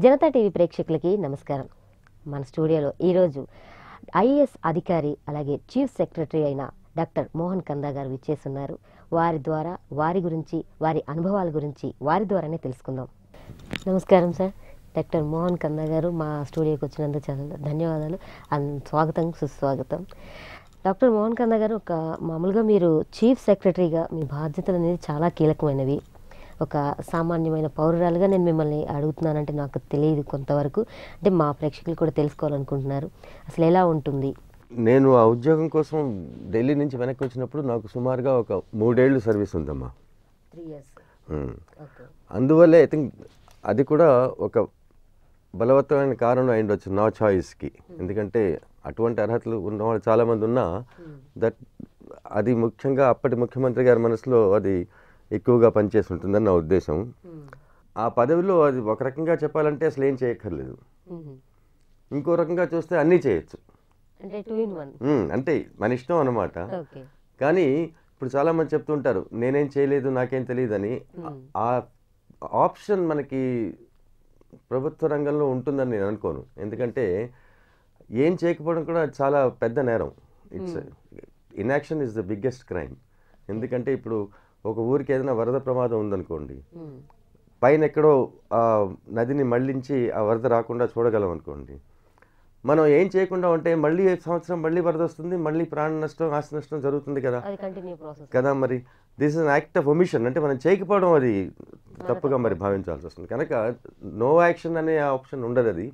Janata TV ప్రేక్షకులకి నమస్కారం మన స్టూడియోలో ఈరోజు ఐఏఎస్ అధికారి అలాగే చీఫ్ సెక్రటరీ అయిన డాక్టర్ మోహన్ కందా గారు విచ్చేస్తున్నారు వారి ద్వారా వారి గురించి వారి అనుభవాల గురించి వారి ద్వారానే తెలుసుకుందాం నమస్కారం సార్ డాక్టర్ మోహన్ కందా గారు మా స్టూడియోకి వచ్చినందుకు చాలా ధన్యవాదాలు అండ్ స్వాగతం సుస్వాగతం డాక్టర్ మోహన్ కందా గారు ఒక మామూలుగా మీరు చీఫ్ సెక్రటరీగా మీ బాధ్యతలు అనేది చాలా కీలకమైనవి ఒక సామాన్యమైన పౌరురాలుగా నేను మిమ్మల్ని అడుగుతున్నానంటే నాకు తెలియదు కొంతవరకు అంటే మా ప్రేక్షకులు కూడా తెలుసుకోవాలనుకుంటున్నారు అసలు ఎలా ఉంటుంది నేను ఆ ఉద్యోగం కోసం ఢిల్లీ నుంచి వెనక్కి వచ్చినప్పుడు నాకు సుమారుగా ఒక మూడేళ్ళు సర్వీస్ ఉందమ్మా త్రీ ఇయర్స్ ఉమ్. ఓకే అందువల్లే ఐ థింక్ అది కూడా ఒక బలవత్తమైన కారణం అయి ఉండొచ్చు నా చాయిస్కి ఎందుకంటే అటువంటి అర్హతలు ఉన్న వాళ్ళు చాలామంది ఉన్నా దట్ అది ముఖ్యంగా అప్పటి ముఖ్యమంత్రి గారి మనసులో అది ఎక్కువగా పనిచేసి ఉంటుందని నా ఉద్దేశం ఆ పదవిలో అది ఒక రకంగా చెప్పాలంటే అసలు ఏం చేయక్కర్లేదు ఇంకో రకంగా చూస్తే అన్నీ చేయొచ్చు అంటే టూ ఇన్ వన్ ఉమ్, అంటే మన ఇష్టం అన్నమాట ఓకే కానీ ఇప్పుడు చాలామంది చెప్తుంటారు నేనేం చేయలేదు నాకేం తెలియదని ఆ ఆప్షన్ మనకి ప్రభుత్వ రంగంలో ఉంటుందని నేను అనుకోను ఎందుకంటే ఏం చేయకపోవడం కూడా చాలా పెద్ద నేరం it's inaction is the biggest crime ఎందుకంటే ఇప్పుడు ఒక ఊరికి ఏదైనా వరద ప్రమాదం ఉందనుకోండి పైన ఎక్కడో ఆ నదిని మళ్ళించి ఆ వరద రాకుండా చూడగలం అనుకోండి మనం ఏం చేయకుండా ఉంటే మళ్ళీ సంవత్సరం మళ్ళీ వరద వస్తుంది మళ్ళీ ప్రాణ నష్టం ఆస్తి నష్టం జరుగుతుంది కదా అది కంటిన్యూ ప్రాసెస్ కదా మరి this is act of omission అంటే మనం చేయకపోవడం అది తప్పుగా మరి భావించాల్సి వస్తుంది కనుక నో యాక్షన్ అనే ఆప్షన్ ఉండదు అది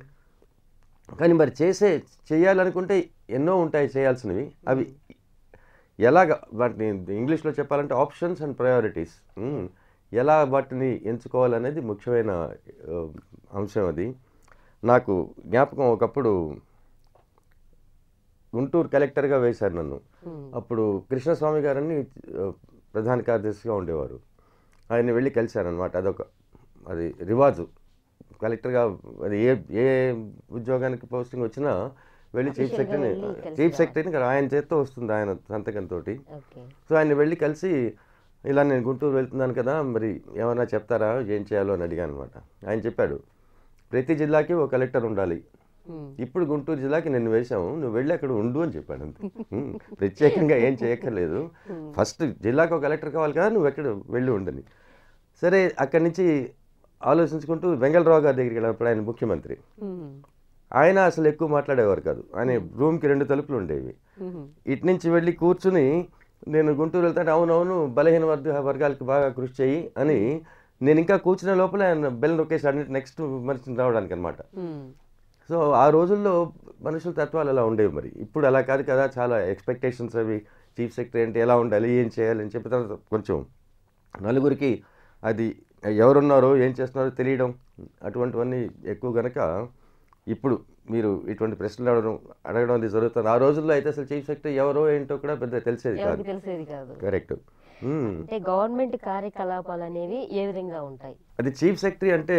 కానీ మరి చేసే చేయాలనుకుంటే ఎన్నో ఉంటాయి చేయాల్సినవి అవి ఎలాగ వాటిని ఇంగ్లీష్లో చెప్పాలంటే ఆప్షన్స్ అండ్ ప్రయారిటీస్ ఎలా వాటిని ఎంచుకోవాలనేది ముఖ్యమైన ఆ, అంశం అది నాకు జ్ఞాపకం ఒకప్పుడు గుంటూరు కలెక్టర్గా వేశారు నన్ను అప్పుడు కృష్ణస్వామి గారని ఆ, ప్రధాన కార్యదర్శిగా ఉండేవారు ఆయన వెళ్ళి కలిశారనమాట అదొక అది రివాజు కలెక్టర్గా అది ఏ ఏ ఉద్యోగానికి పోస్టింగ్ వచ్చినా వెళ్ళి చీఫ్ Official గా సెక్రటరీని వెళ్ళి కలిసి చీఫ్ సెక్రటరీని కదా ఆయన చేత్తో వస్తుంది ఆయన సంతకంతో ఓకే సో ఆయన వెళ్ళి కలిసి ఇలా నేను గుంటూరు వెళ్తున్నాను కదా మరి ఏమైనా చెప్తారా ఏం చేయాలో అని అడిగాను అనమాట ఆయన చెప్పాడు ప్రతి జిల్లాకి ఒక కలెక్టర్ ఉండాలి ఇప్పుడు గుంటూరు జిల్లాకి నేను వేశాము నువ్వు వెళ్ళి అక్కడ ఉండు అని చెప్పాడు అంతే ఉమ్, ప్రత్యేకంగా ఏం చేయక్కర్లేదు ఫస్ట్ జిల్లాకు ఒక కలెక్టర్ కావాలి కదా నువ్వు ఎక్కడ వెళ్ళి ఉండని సరే అక్కడి నుంచి ఆలోచించుకుంటూ వెంగళరావు గారి దగ్గరికి వెళ్ళినప్పుడు ఆయన ముఖ్యమంత్రి ఆయన అసలు ఎక్కువ మాట్లాడేవారు కాదు ఆయన రూమ్కి రెండు తలుపులు ఉండేవి ఇటు నుంచి వెళ్ళి కూర్చుని నేను గుంటూరు వెళ్తాను అవునవును బలహీన వర్గ వర్గాలకి బాగా కృషి చేయి అని నేను ఇంకా కూర్చునే లోపల ఆయన బెల్ నొక్కేసి అన్నిటి నెక్స్ట్ మనిషిని రావడానికి అనమాట సో ఆ రోజుల్లో మనుషుల తత్వాలు అలా ఉండేవి మరి ఇప్పుడు అలా కాదు కదా చాలా ఎక్స్పెక్టేషన్స్ అవి చీఫ్ సెక్రటరీ అంటే ఎలా ఉండాలి ఏం చేయాలి అని చెప్పి తర్వాత కొంచెం నలుగురికి అది ఎవరున్నారో ఏం చేస్తున్నారో తెలియడం అటువంటివన్నీ ఎక్కువ గనక ఇప్పుడు మీరు ఇటువంటి ప్రశ్నలు అడగడం అడగడం అది జరుగుతుంది ఆ రోజుల్లో అయితే అసలు చీఫ్ సెక్రటరీ ఎవరో ఏంటో కూడా పెద్ద తెలిసేది కాదు ఎవరికి తెలిసేది కాదు కరెక్ట్ అంటే గవర్నమెంట్ కార్యకలాపాలు అనేవి ఏ విధంగా ఉంటాయి అది చీఫ్ సెక్రటరీ అంటే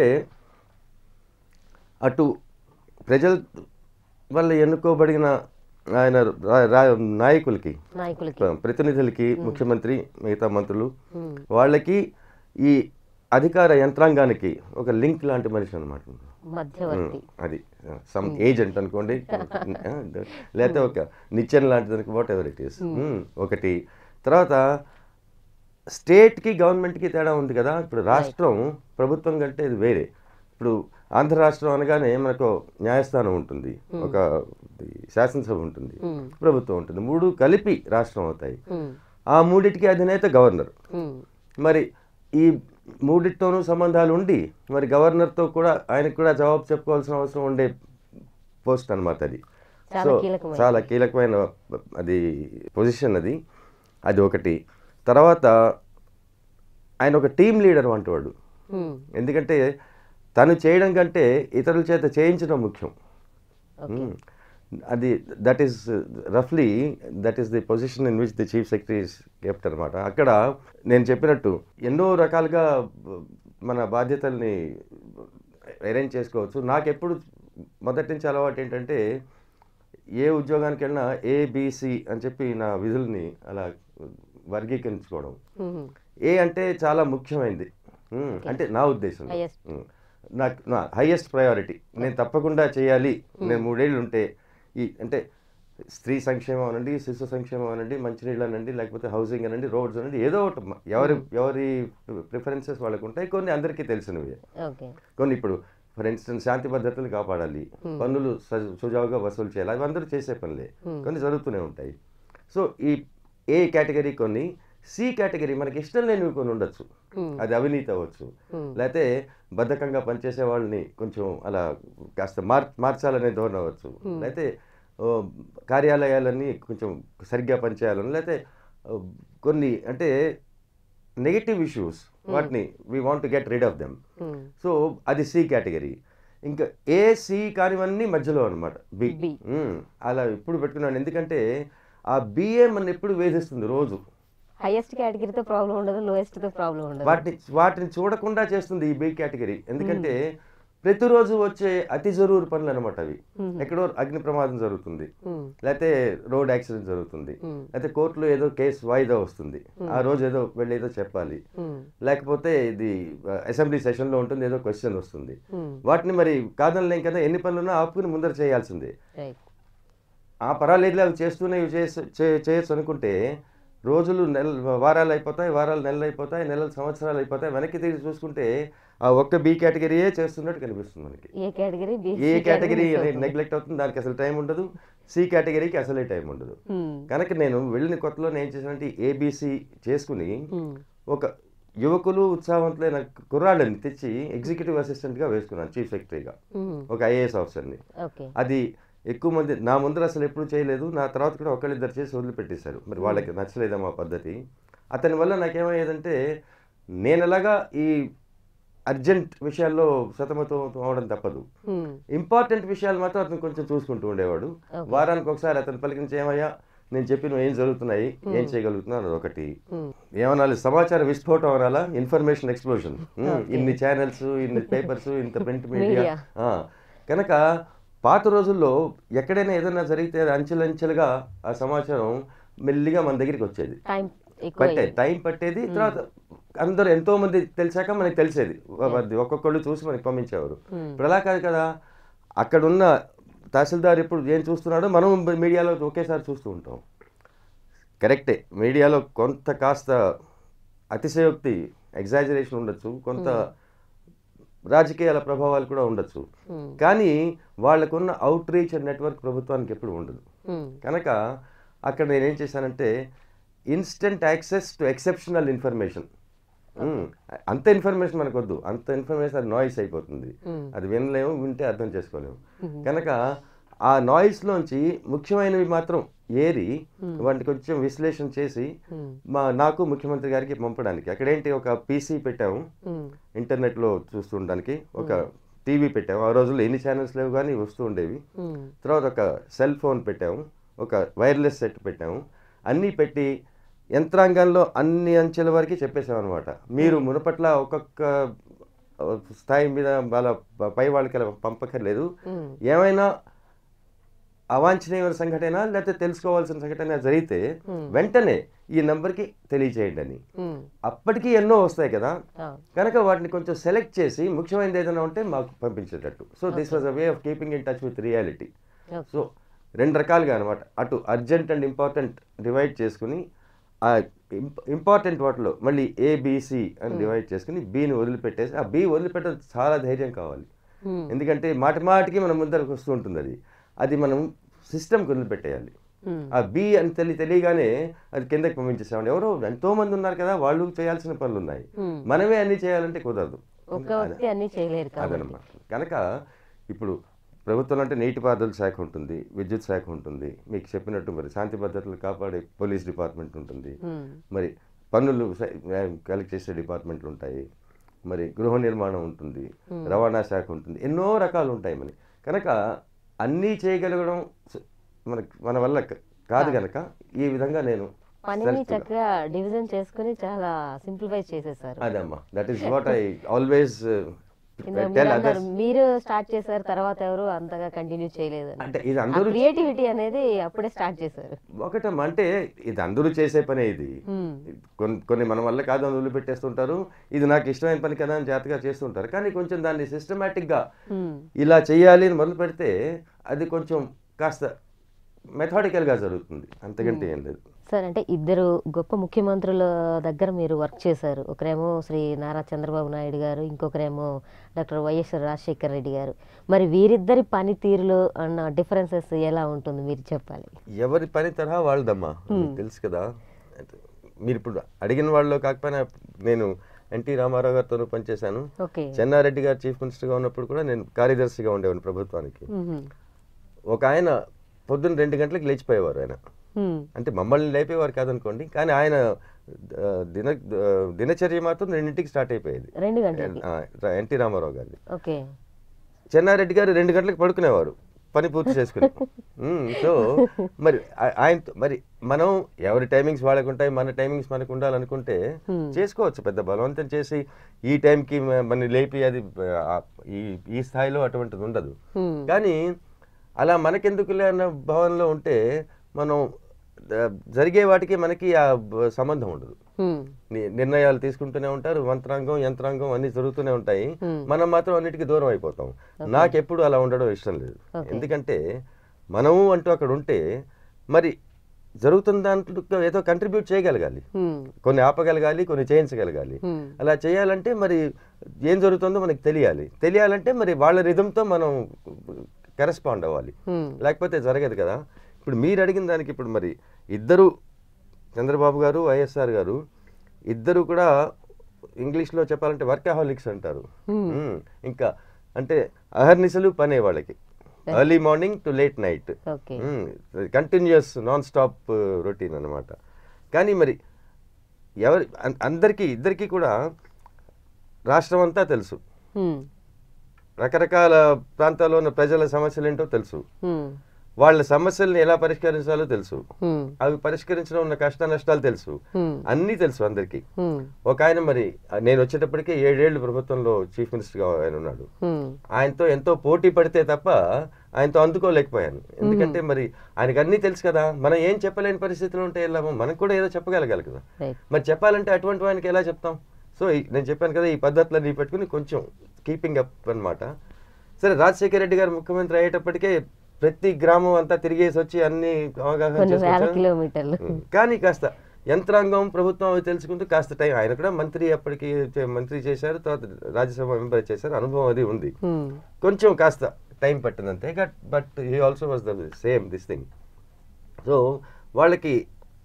అటు ప్రజల వల్ల ఎన్నుకోబడిన ఆయన రా- రా- నాయకులకి నాయకులకి ప్ర- ప్రతినిధులకి ముఖ్యమంత్రి మిగతా మంత్రులు మ్మ్. వాళ్ళకి ఈ అధికార యంత్రాంగానికి ఒక లింక్ లాంటి మనిషి అనమాట మధ్యవర్తి అది సమ్ ఏజెంట్ అనుకోండి లేకపోతే ఒక నిచ్చెన లాంటిది అనుకో వాట్ ఎవర్ ఇట్ ఈస్ ఒకటి తర్వాత స్టేట్కి గవర్నమెంట్కి తేడా ఉంది కదా ఇప్పుడు రాష్ట్రం ప్రభుత్వం కంటే ఇది వేరే ఇప్పుడు ఆంధ్ర రాష్ట్రం అనగానే మనకు న్యాయస్థానం ఉంటుంది ఒక ఇది శాసనసభ ఉంటుంది మ్మ్. ప్రభుత్వం ఉంటుంది మూడు కలిపి రాష్ట్రం అవుతాయి మ్మ్. ఆ మూడిటికి అధినేత గవర్నర్ మ్మ్. మరి ఈ మూడిటితోనూ సంబంధాలు ఉండి మరి గవర్నర్తో కూడా ఆయనకు కూడా జవాబు చెప్పుకోవాల్సిన అవసరం ఉండే పోస్ట్ అన్నమాట అది చాలా సో కీలకమైనది. చాలా కీలకమైన అది పొజిషన్ అది అది ఒకటి తర్వాత ఆయన ఒక టీం లీడర్ వంటివాడు మ్మ్. ఎందుకంటే తను చేయడం కంటే ఇతరుల చేత చేయించడం ముఖ్యం ఓకే Mm. అది దట్ ఈస్ రఫ్లీ that is the position in which the chief secretary kept అనమాట అక్కడ నేను చెప్పినట్టు ఎన్నో రకాలుగా మన బాధ్యతల్ని అరేంజ్ చేసుకోవచ్చు నాకు ఎప్పుడు మొదటి నుంచి అలవాటు ఏంటంటే ఏ ఉద్యోగానికి వెళ్ళినా ఏబిసి అని చెప్పి నా విధుల్ని అలా వర్గీకరించుకోవడం మ్మ్. ఏ అంటే చాలా ముఖ్యమైనది మ్మ్. అంటే నా ఉద్దేశం Highest. మ్మ్. నాకు నా హైయెస్ట్ ప్రయారిటీ నేను తప్పకుండా చేయాలి నేను మూడేళ్ళు ఉంటే ఈ అంటే స్త్రీ సంక్షేమం అనండి శిశు సంక్షేమం అనండి మంచినీళ్ళు అనండి లేకపోతే హౌసింగ్ అనండి రోడ్స్ అనండి ఏదో ఒకటి మ- ఎవరి ఎవరి ప్రిఫరెన్సెస్ వాళ్ళకు ఉంటాయి కొన్ని అందరికీ తెలిసినవి ఓకే కొన్ని ఇప్పుడు ఫర్ ఇన్స్టెన్స్ శాంతి భద్రతలు కాపాడాలి పన్నులు స- సుజావుగా వసూలు చేయాలి అవి అందరూ చేసే పనులే కొన్ని జరుగుతూనే ఉంటాయి సో ఈ ఏ కేటగిరీ కొన్ని సి కేటగిరీ మనకి ఇష్టం లేనివి కొన్ని ఉండొచ్చు అది అవినీతి అవ్వచ్చు లేకపోతే బద్ధకంగా పనిచేసే వాళ్ళని కొంచెం అలా కాస్త మార్ మార్చాలనే ధోరణి అవ్వచ్చు లేకపోతే ఓ, కార్యాలయాలన్నీ కొంచెం సరిగ్గా పనిచేయాలని లేకపోతే ఓ, కొన్ని అంటే నెగిటివ్ ఇష్యూస్ వాటిని we want to get rid of them so అది సి కేటగిరీ ఇంకా ఏ సి కానివన్నీ మధ్యలో అనమాట బి B. అలా ఇప్పుడు పెట్టుకున్నాను ఎందుకంటే ఆ బిఏ మన ఎప్పుడు వేధిస్తుంది రోజు హైయెస్ట్ కేటగిరీతో ప్రాబ్లం ఉండదు లోయెస్ట్ తో ప్రాబ్లం ఉండదు వాటిని వాటిని చూడకుండా చేస్తుంది ఈ బి కేటగిరీ ఎందుకంటే ప్రతిరోజు వచ్చే అతి జరూరు పనులు అనమాట అవి ఎక్కడో అగ్ని ప్రమాదం జరుగుతుంది Hmm. లేకపోతే రోడ్ యాక్సిడెంట్ జరుగుతుంది Hmm. లేకపోతే కోర్టులో ఏదో కేసు వాయిదా వస్తుంది ఆ రోజు ఏదో వెళ్ళి ఏదో చెప్పాలి Hmm. లేకపోతే ఇది అసెంబ్లీ సెషన్లో ఉంటుంది ఏదో క్వశ్చన్ వస్తుంది Hmm. వాటిని మరి కాదనలేం కదా ఎన్ని పనులున్నా ఆపుకుని ముందర చేయాల్సిందే రైట్ ఆ పర్వాలేదు అవి చేస్తూనే ఇవి చేసి చే- చేయొచ్చు అనుకుంటే రోజులు నెల వారాలు అయిపోతాయి వారాలు నెలలు అయిపోతాయి నెలలు సంవత్సరాలు అయిపోతాయి వెనక్కి తిరిగి చూసుకుంటే ఆ ఒక్క బి కేటగిరీయే చేస్తున్నట్టు కనిపిస్తుంది మనకి A category B A category neglect అవుతుంది దానికి అసలు టైం ఉండదు సి కేటగిరీకి అసలే టైం ఉండదు కనుక నేను వెళ్ళిన కొత్తలో నేను చేసినట్టు ఏబిసి చేసుకుని ఒక యువకులు ఉత్సాహవంతులైన కుర్రాళ్ళని తెచ్చి ఎగ్జిక్యూటివ్ అసిస్టెంట్గా వేసుకున్నాను చీఫ్ సెక్రటరీగా ఒక ఐఏఎస్ ఆఫీసర్ని ఓకే అది ఎక్కువ మంది నా ముందర అసలు ఎప్పుడు చేయలేదు నా తర్వాత కూడా ఒకళ్ళిద్దరు చేసి వదిలిపెట్టేశారు మరి వాళ్ళకి నచ్చలేదా మా పద్ధతి అతని వల్ల నాకేమయ్యేదంటే నేను ఎలాగా ఈ అర్జెంట్ విషయాల్లో సతమతం అవడం తప్పదు ఇంపార్టెంట్ విషయాలు మాత్రం అతను కొంచెం చూసుకుంటూ ఉండేవాడు వారానికి ఒకసారి అతను పలికించి ఏమయ్యా నేను చెప్పిన ఏం జరుగుతున్నాయి ఏం చేయగలుగుతున్నా అన్నది ఒకటి ఏమనాలి సమాచార విస్ఫోటం అనాలా ఇన్ఫర్మేషన్ ఎక్స్ప్లోజన్ ఇన్ని ఛానల్స్ ఇన్ని పేపర్స్ ఇంత ప్రింట్ మీడియా Media. కనుక పాత రోజుల్లో ఎక్కడైనా ఏదైనా జరిగితే అది అంచెలంచెలుగా ఆ సమాచారం మెల్లిగా మన దగ్గరికి వచ్చేది టైం ఎక్కువ పట్టేది టైం పట్టేది తర్వాత అందరూ ఎంతో మంది తెలిసాక మనకి తెలిసేది అది ఒక్కొక్కళ్ళు చూసి మనకి పంపించేవారు ఇప్పుడు అలా కాదు కదా అక్కడున్న తహసీల్దార్ ఇప్పుడు ఏం చూస్తున్నాడో మనం మీడియాలో ఒకేసారి చూస్తూ ఉంటాం కరెక్టే మీడియాలో కొంత కాస్త అతిశయోక్తి ఎగ్జాజరేషన్ ఉండొచ్చు కొంత రాజకీయాల ప్రభావాలు కూడా ఉండొచ్చు కానీ వాళ్ళకున్న అవుట్ రీచ్ అండ్ నెట్వర్క్ ప్రభుత్వానికి ఎప్పుడు ఉండదు కనుక అక్కడ నేనేం చేశానంటే instant access to exceptional information అంత ఇన్ఫర్మేషన్ మనకు వద్దు అంత ఇన్ఫర్మేషన్ అది నాయిస్ అయిపోతుంది అది వినలేము వింటే అర్థం చేసుకోలేము కనుక ఆ నాయిస్లోంచి ముఖ్యమైనవి మాత్రం ఏరి వాటిని కొంచెం విశ్లేషణ చేసి మా నాకు ముఖ్యమంత్రి గారికి పంపడానికి అక్కడేంటి ఒక పీసీ పెట్టాము ఇంటర్నెట్లో చూస్తుండడానికి ఒక టీవీ పెట్టాము ఆ రోజుల్లో ఎన్ని ఛానల్స్ లేవు కానీ వస్తూ ఉండేవి తర్వాత ఒక సెల్ ఫోన్ పెట్టాము ఒక వైర్లెస్ సెట్ పెట్టాము అన్నీ పెట్టి యంత్రాంగంలో అన్ని అంచెల వరకు చెప్పేసాం అనమాట మీరు మునపట్ల ఒక్కొక్క ఆ, స్థాయి మీద వాళ్ళ ప- పై వాళ్ళకి అలా పంపక్కర్లేదు ఏమైనా అవాంఛనీయమైన సంఘటన లేకపోతే తెలుసుకోవాల్సిన సంఘటన జరిగితే వెంటనే ఈ నెంబర్కి తెలియచేయండి అని అప్పటికి ఎన్నో వస్తాయి కదా కనుక వాటిని కొంచెం సెలెక్ట్ చేసి ముఖ్యమైనది ఏదైనా ఉంటే మాకు పంపించేటట్టు so this was a way of keeping in touch with reality so రెండు రకాలుగా అనమాట అటు అర్జెంట్ అండ్ ఇంపార్టెంట్ డివైడ్ చేసుకుని ఆ ఇంపార్టెంట్ వాటిలో మళ్ళీ ఏబిసి అని డివైడ్ చేసుకుని బీని వదిలిపెట్టేసి ఆ బి వదిలిపెట్టడం చాలా ధైర్యం కావాలి ఎందుకంటే మాటి మాటికి మన ముందరకు వస్తూ ఉంటుంది అది అది మనం సిస్టమ్కి వదిలిపెట్టేయాలి ఆ బి అని తెలి తెలియగానే అది కిందకి పంపించేసామండి ఎవరో ఎంతో మంది ఉన్నారు కదా వాళ్ళు చేయాల్సిన పనులు ఉన్నాయి మనమే అన్ని చేయాలంటే కుదరదు ఒక్క వ్యక్తి అన్ని చేయలేరు కాబట్టి అదనమాట కనుక ఇప్పుడు ప్రభుత్వం అంటే నీటిపారుదల శాఖ ఉంటుంది విద్యుత్ శాఖ ఉంటుంది మీకు చెప్పినట్టు మరి శాంతి భద్రతలు కాపాడే పోలీస్ డిపార్ట్మెంట్ ఉంటుంది మరి పన్నులు కలెక్ట్ చేసే డిపార్ట్మెంట్లు ఉంటాయి మరి గృహ నిర్మాణం ఉంటుంది రవాణా శాఖ ఉంటుంది ఎన్నో రకాలు ఉంటాయి మనకి కనుక అన్నీ చేయగలగడం స- మనకి మన వల్ల క- కాదు కనుక ఈ విధంగా నేను పనిని self- చక్కగా డివిజన్ చేసుకుని చాలా సింప్లిఫై చేసేసారు అదమ్మా that is what I always ఇందులో మీరు tell అన్నారు, others. మీరు స్టార్ట్ చేశారు తర్వాత ఎవరు అంతగా కంటిన్యూ చేయలేదు అని. అంటే ఇది ఆ అందరూ క్రియేటివిటీ అనేది అప్పుడే స్టార్ట్ చేశారు ఒకటం అంటే ఇది అందరూ చేసే పనే ఇది Hmm. కొన్ని కొన్ని మన వల్ల కాదు అని వదిలిపెట్టేస్తుంటారు ఇది నాకు ఇష్టమైన పని కదా అని జాగ్రత్తగా చేస్తుంటారు కానీ కొంచెం దాన్ని సిస్టమేటిక్గా Hmm. ఇలా చేయాలి అని మొదలు పెడితే అది కొంచెం కాస్త మెథాడికల్గా జరుగుతుంది అంతకంటే ఏం లేదు సార్ అంటే ఇద్దరు గొప్ప ముఖ్యమంత్రుల దగ్గర మీరు వర్క్ చేశారు ఒకరేమో శ్రీ నారా చంద్రబాబు నాయుడు గారు ఇంకొకరేమో డాక్టర్ వైఎస్ రాజశేఖర్ రెడ్డి గారు మరి వీరిద్దరి పనితీరులో అన్న డిఫరెన్సెస్ ఎలా ఉంటుంది మీరు చెప్పాలి ఎవరి పని తరహా వాళ్ళదమ్మా మీకు తెలుసు కదా మీరు ఇప్పుడు అడిగిన వాళ్ళు కాకపోయినా నేను ఎన్టీ రామారావు గారితో పనిచేశాను ఓకే చెన్నారెడ్డి గారు చీఫ్ మినిస్టర్గా ఉన్నప్పుడు కూడా నేను కార్యదర్శిగా ఉండేవాడిని ప్రభుత్వానికి మ్మ్. ఒక ఆయన పొద్దున్న రెండు గంటలకు లేచిపోయేవారు ఆయన మ్మ్. అంటే మమ్మల్ని లేపేవారు కాదనుకోండి కానీ ఆయన ఆ, దిన ఆ, దినచర్య మాత్రం రెండింటికి స్టార్ట్ అయిపోయేది రెండు గంటలకి ఆ, ఎన్టీ రామారావు గారిది ఓకే చెన్నారెడ్డి గారు రెండు గంటలకు పడుకునేవారు పని పూర్తి చేసుకుని మ్మ్. సో మరి ఆ- ఆయనతో మరి మనం ఎవరి టైమింగ్స్ వాళ్ళకు ఉంటాయి మన టైమింగ్స్ మనకు ఉండాలనుకుంటే Hmm. చేసుకోవచ్చు పెద్ద బలవంతం చేసి ఈ టైంకి మన లేపి అది ఆ, ఈ ఈ స్థాయిలో అటువంటిది ఉండదు మ్మ్. కానీ అలా మనకెందుకులే అన్న భావనలో ఉంటే మనం ఆ, జరిగే వాటికి మనకి ఆ బ- సంబంధం ఉండదు మ్మ్. ని- నిర్ణయాలు తీసుకుంటూనే ఉంటారు మంత్రాంగం యంత్రాంగం అన్ని జరుగుతూనే ఉంటాయి Hmm. మనం మాత్రం అన్నిటికీ దూరం అయిపోతాం నాకు ఎప్పుడు అలా ఉండడం ఇష్టం లేదు Okay. ఎందుకంటే మనము అంటూ అక్కడ ఉంటే మరి జరుగుతున్న దాంట్లో ఏదో కంట్రిబ్యూట్ చేయగలగాలి మ్మ్. కొన్ని ఆపగలగాలి కొన్ని చేయించగలగాలి మ్మ్. అలా చేయాలంటే మరి ఏం జరుగుతుందో మనకి తెలియాలి తెలియాలంటే మరి వాళ్ళ రిధంతో మనం కరెస్పాండ్ అవ్వాలి మ్మ్. లేకపోతే జరగదు కదా ఇప్పుడు మీరు అడిగిన దానికి ఇప్పుడు మరి ఇద్దరు చంద్రబాబు గారు వైఎస్ఆర్ గారు ఇద్దరు కూడా ఇంగ్లీష్లో చెప్పాలంటే వర్కాహాలిక్స్ అంటారు మ్మ్. ఇంకా అంటే అహర్నిశలు పనే వాళ్ళకి early morning to late night okay continuous non stop routine అన్నమాట కానీ మరి ఎవరి అన్- అందరికీ ఇద్దరికీ కూడా రాష్ట్రం అంతా తెలుసు మ్మ్. రకరకాల ప్రాంతాల్లో ఉన్న ప్రజల సమస్యలు ఏంటో తెలుసు మ్మ్. వాళ్ళ సమస్యల్ని ఎలా పరిష్కరించాలో తెలుసు మ్మ్. అవి పరిష్కరించడం ఉన్న కష్ట నష్టాలు తెలుసు మ్మ్. అన్నీ తెలుసు అందరికీ మ్మ్. ఒక ఆయన మరి నేను వచ్చేటప్పటికే ఏడేళ్లు ప్రభుత్వంలో చీఫ్ మినిస్టర్గా ఆయన ఉన్నాడు మ్మ్. ఆయనతో ఎంతో పోటీ పడితే తప్ప ఆయనతో అందుకోలేకపోయాను ఎందుకంటే మరి ఆయనకు అన్నీ తెలుసు కదా మనం ఏం చెప్పలేని పరిస్థితిలో ఉంటే ఎలా మనం కూడా ఏదో చెప్పగలగాలి కదా రైట్ మరి చెప్పాలంటే అటువంటి ఆయనకి ఎలా చెప్తాం సో ఈ- నేను చెప్పాను కదా ఈ పద్ధతులన్నీ పెట్టుకుని కొంచెం కీపింగ్ అప్ అన్నమాట సరే రాజశేఖర రెడ్డి గారు ముఖ్యమంత్రి అయ్యేటప్పటికే ప్రతి గ్రామం అంతా తిరిగేసి వచ్చి అన్ని అవగాహన కొన్ని వేల చేసుకొచ్చారు. కిలోమీటర్లు ఉం. కానీ కాస్త యంత్రాంగం ప్రభుత్వం అవి తెలుసుకుంటూ కాస్త టైం ఆయన కూడా మంత్రి అప్పటికి చే- మంత్రి చేశారు తర్వాత రాజ్యసభ మెంబర్ చేశారు అనుభవం అది ఉంది మ్మ్. కొంచెం కాస్త టైం పట్టిందంతే but but he also was the same this thing so వాళ్ళకి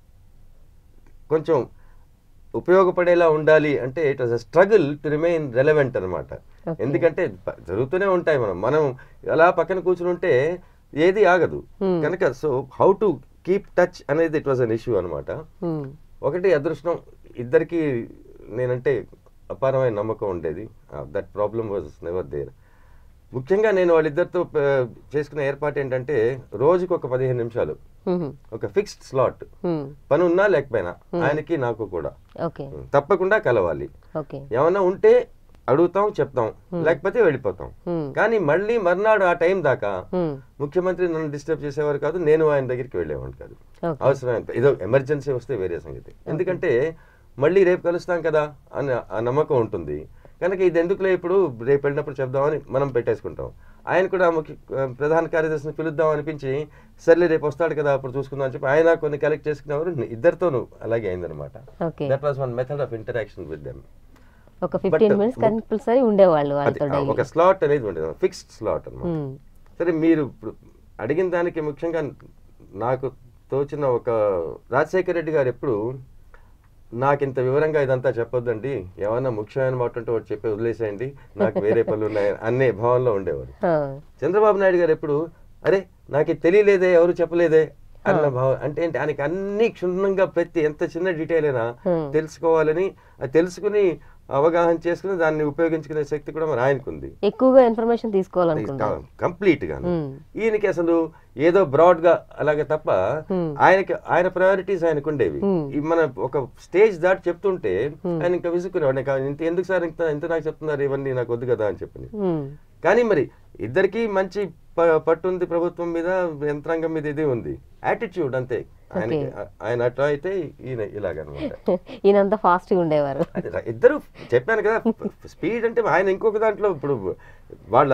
కొంచెం ఉపయోగపడేలా ఉండాలి అంటే it was a struggle to remain relevant అనమాట Okay. ఎందుకంటే ప- జరుగుతూనే ఉంటాయి మనం మనం అలా పక్కన కూర్చుని ఉంటే ఏది ఆగదు Hmm. కనుక so how to keep touch అనేది ఇట్ వాజ్ అన్ ఇష్యూ అనమాట మ్మ్. ఒకటి అదృష్టం ఇద్దరికి నేనంటే అపారమైన నమ్మకం ఉండేది that problem was never there ముఖ్యంగా నేను వాళ్ళిద్దరితో ఆ, చేసుకున్న ఏర్పాటు ఏంటంటే రోజుకు ఒక పదిహేను నిమిషాలు మ్మ్. ఒక ఫిక్స్డ్ స్లాట్ మ్మ్. పని ఉన్నా లేకపోయినా ఆయనకి నాకు కూడా ఓకే తప్పకుండా కలవాలి ఓకే ఏమన్నా ఉంటే అడుగుతాం చెప్తాం లేకపోతే వెళ్ళిపోతాం మ్మ్. కానీ మళ్ళీ మర్నాడు ఆ టైం దాకా మ్మ్. ముఖ్యమంత్రి నన్ను డిస్టర్బ్ చేసేవారు కాదు నేను ఆయన దగ్గరికి వెళ్ళేవాడిని కాదు ఓకే అవసరమైన ఏదో ఎమర్జెన్సీ వస్తే వేరే సంగతి ఎందుకంటే మళ్ళీ రేపు కలుస్తాం కదా అని ఆ నమ్మకం ఉంటుంది కనుక ఇది ఎందుకులే ఇప్పుడు రేపు వెళ్ళినప్పుడు చెప్దామని మనం పెట్టేసుకుంటాం ఆయన కూడా ముఖ్య ప్రధాన కార్యదర్శిని పిలుద్దాం అనిపించి సర్లే రేపు వస్తాడు కదా అప్పుడు చూసుకుందాం అని చెప్పి ఆయన కొన్ని కలెక్ట్ చేసుకునేవారు ఇద్దరితోనూ అలాగే అయిందనమాట okay that was one method of interaction with them ఒక ఫిఫ్టీన్ మినిట్స్ కంపల్సరీ ఉండేవాళ్ళు వాళ్ళతో అది డైలీ ఒక స్లాట్ అనేది ఉండేది ఫిక్స్డ్ స్లాట్ అనమాట సరే మీరు ఇప్పుడు అడిగిన దానికి ముఖ్యంగా నాకు తోచిన ఒక రాజశేఖర రెడ్డి గారు ఎప్పుడు నాకు ఇంత వివరంగా ఇదంతా చెప్పొద్దండి ఏమన్నా ముఖ్యమైన మాట ఉంటే ఒకటి చెప్పి వదిలేసేయండి నాకు వేరే పనులు ఉన్నాయి అనే భావంలో ఉండేవారు చంద్రబాబు నాయుడు గారు ఎప్పుడు అరే నాకు ఇది తెలియలేదే ఎవరు చెప్పలేదే అన్న భావం అంటే ఏంటి ఆయనకి అన్ని క్షుణ్ణంగా ప్రతి ఎంత చిన్న డీటెయిల్ అయినా Hmm. తెలుసుకోవాలని అది తెలుసుకుని అవగాహన చేసుకుని దాన్ని ఉపయోగించుకునే శక్తి కూడా మరి ఆయనకు ఉంది ఎక్కువగా ఇన్ఫర్మేషన్ తీసుకోవాలనుకుంటాను కంప్లీట్ గా Hmm. ఈయనకి అసలు ఏదో బ్రాడ్ గా అలాగే తప్ప Hmm. ఆయనకి ఆయన ప్రయారిటీస్ ఆయనకు ఉండేవి Hmm. ఈ మన ఒక స్టేజ్ దాటి చెప్తుంటే ఆయన ఇంకా విసుక్కునేవాడు "నాకు ఇంత ఎందుకు సార్ ఇంత ఇంత నాకు చెప్తున్నారు ఇవన్నీ నాకు వద్దు కదా అని చెప్పని ఉమ్, కానీ మరి ఇద్దరికి మంచి ప- పట్టుంది ప్రభుత్వం మీద యంత్రాంగం మీద ఇది ఉంది యాటిట్యూడ్ అంతే ఆయనకి ఆయన అట్లా అయితే ఈయన ఇలాగనమాట ఈయనంతా ఫాస్ట్గా ఉండేవారు అది ర- ఇద్దరు చెప్పాను కదా స్పీడ్ అంటే ఆయన ఇంకొక దాంట్లో ఇప్పుడు వాళ్ళ